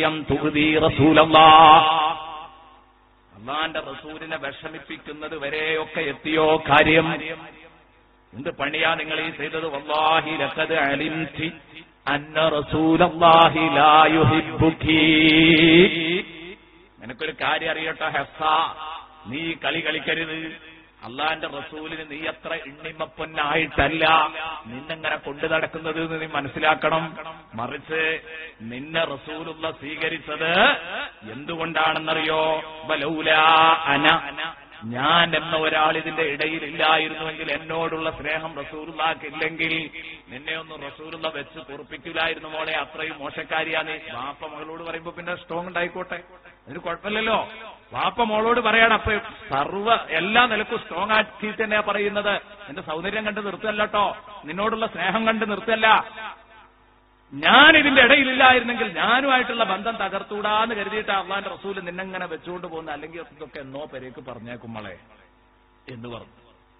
അള്ളാന്റെ റസൂലിനെ വിഷമിപ്പിക്കുന്നത് വരെയൊക്കെ എത്തിയോ കാര്യം എന്ത് പണിയാ നിങ്ങൾ ഈ ചെയ്തത് വല്ലാഹി ലഖദ് അലിംതി അന്ന റസൂലല്ലാഹി ലാ യുഹിബ്ബുകി നിനക്കൊരു കാര്യം അറിയട്ടോ ഹെഫ നീ ഈ കളി കളിക്കരുത് അള്ളാന്റെ റസൂലിന് നീ അത്ര എണ്ണിമപ്പൊന്നായിട്ടല്ല നിന്നെങ്ങനെ കൊണ്ടു നടക്കുന്നത് എന്ന് നീ മനസ്സിലാക്കണം മറിച്ച് നിന്നെ റസൂലുള്ള സ്വീകരിച്ചത് എന്തുകൊണ്ടാണെന്നറിയോ ബലൗല അന ഞാൻ എന്ന ഒരാൾ ഇതിന്റെ ഇടയിൽ ഇല്ലായിരുന്നുവെങ്കിൽ എന്നോടുള്ള സ്നേഹം റസൂറുള്ളാക്കില്ലെങ്കിൽ നിന്നെ ഒന്ന് റസൂറുള്ള വെച്ച് കുറിപ്പിക്കില്ലായിരുന്നു മോളെ അത്രയും മോശക്കാരിയാ നീ വാപ്പ മകളോട് പറയുമ്പോ പിന്നെ സ്ട്രോങ് ഉണ്ടായിക്കോട്ടെ അതിന് കുഴപ്പമില്ലല്ലോ വാപ്പ മോളോട് പറയണം അപ്പൊ സർവ്വ എല്ലാ നിലക്കും സ്ട്രോങ് ആക്കി തന്നെയാ പറയുന്നത് എന്റെ സൗന്ദര്യം കണ്ട് നിർത്തല്ലോ നിന്നോടുള്ള സ്നേഹം കണ്ട് നിർത്തല്ല ഞാൻ ഇതിന്റെ ഇടയിലില്ലായിരുന്നെങ്കിൽ ഞാനുമായിട്ടുള്ള ബന്ധം തകർത്തൂടാന്ന് കരുതിയിട്ട് അള്ളാന്റെ റസൂല് നിന്നെങ്ങനെ വെച്ചുകൊണ്ട് പോകുന്ന അല്ലെങ്കിൽ ഇതൊക്കെ എന്നോ പെരേക്ക് പറഞ്ഞേക്കും മളെ എന്ന് പറഞ്ഞു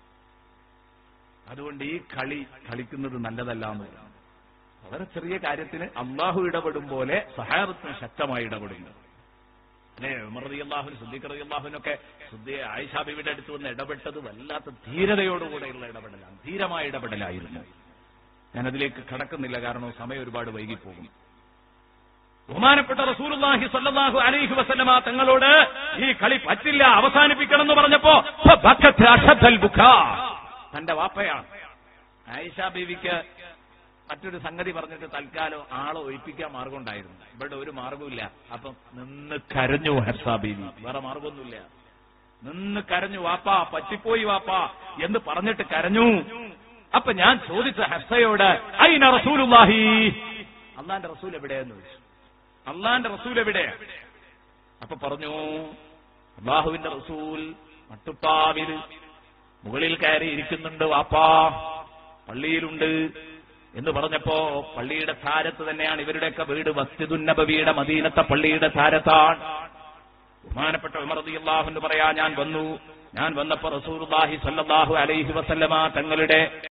അതുകൊണ്ട് ഈ കളി കളിക്കുന്നത് നല്ലതല്ല എന്ന് പറഞ്ഞു വളരെ ചെറിയ കാര്യത്തിന് അള്ളാഹു ഇടപെടും പോലെ സഹായത്തിന് ശക്തമായി ഇടപെടുന്നു അല്ലെ ഉമർദി അള്ളാഹുൻ സുദ്ദീഖ് അള്ളാഹുനൊക്കെ ആയിഷാബിയുടെ അടുത്ത് വന്ന് ഇടപെട്ടത് വല്ലാത്ത ധീരതയോടുകൂടെയുള്ള ഇടപെടലാണ് ധീരമായ ഇടപെടലായിരുന്നു ഞാൻ അതിലേക്ക് കടക്കുന്നില്ല കാരണം സമയം ഒരുപാട് വൈകിപ്പോകും ബഹുമാനപ്പെട്ട റസൂലുള്ളാഹി സ്വല്ലല്ലാഹു അലൈഹി വസല്ലമ തങ്ങളോട് ഈ കളി പറ്റില്ല അവസാനിപ്പിക്കണം എന്ന് പറഞ്ഞപ്പോ ഫബക്കത്ത് അഷദ്ദൽ ബുക്കാ. തന്റെ വാപ്പയാണ് ആയിഷ ബീവിക്ക് മറ്റൊരു സംഗതി പറഞ്ഞിട്ട് തൽക്കാലം ആളെ ഒഴിപ്പിക്കാൻ മാർഗം ഉണ്ടായിരുന്നു ഇവിടെ ഒരു മാർഗമില്ല അപ്പൊ നിന്ന് കരഞ്ഞു ഹർഷ ബീവി വേറെ മാർഗമൊന്നുമില്ല നിന്ന് കരഞ്ഞു വാപ്പാ പറ്റിപ്പോയി വാപ്പാ എന്ന് പറഞ്ഞിട്ട് കരഞ്ഞു അപ്പൊ ഞാൻ ചോദിച്ച ഹർഷയോട് അയിന റസൂലുള്ളാഹി അള്ളാന്റെ റസൂൽ എവിടെയെന്ന് ചോദിച്ചു അള്ളാന്റെ റസൂൽ എവിടെ അപ്പൊ പറഞ്ഞു അള്ളാഹുവിന്റെ റസൂൽ മട്ടുപ്പാവിൽ മുകളിൽ കയറി ഇരിക്കുന്നുണ്ട് വാപ്പാ പള്ളിയിലുണ്ട് എന്ന് പറഞ്ഞപ്പോ പള്ളിയുടെ ധാരത്ത് തന്നെയാണ് ഇവരുടെയൊക്കെ വീട് വസ്തുനബവിയുടെ മദീനത്തെ പള്ളിയുടെ ധാരത്താണ് ബഹുമാനപ്പെട്ട ഉമർദിയല്ലാഹു എന്ന് പറയാ ഞാൻ വന്നു ഞാൻ വന്നപ്പോ റസൂലുള്ളാഹി സ്വല്ലല്ലാഹു അലൈഹി വസല്ലമ തങ്ങളുടെ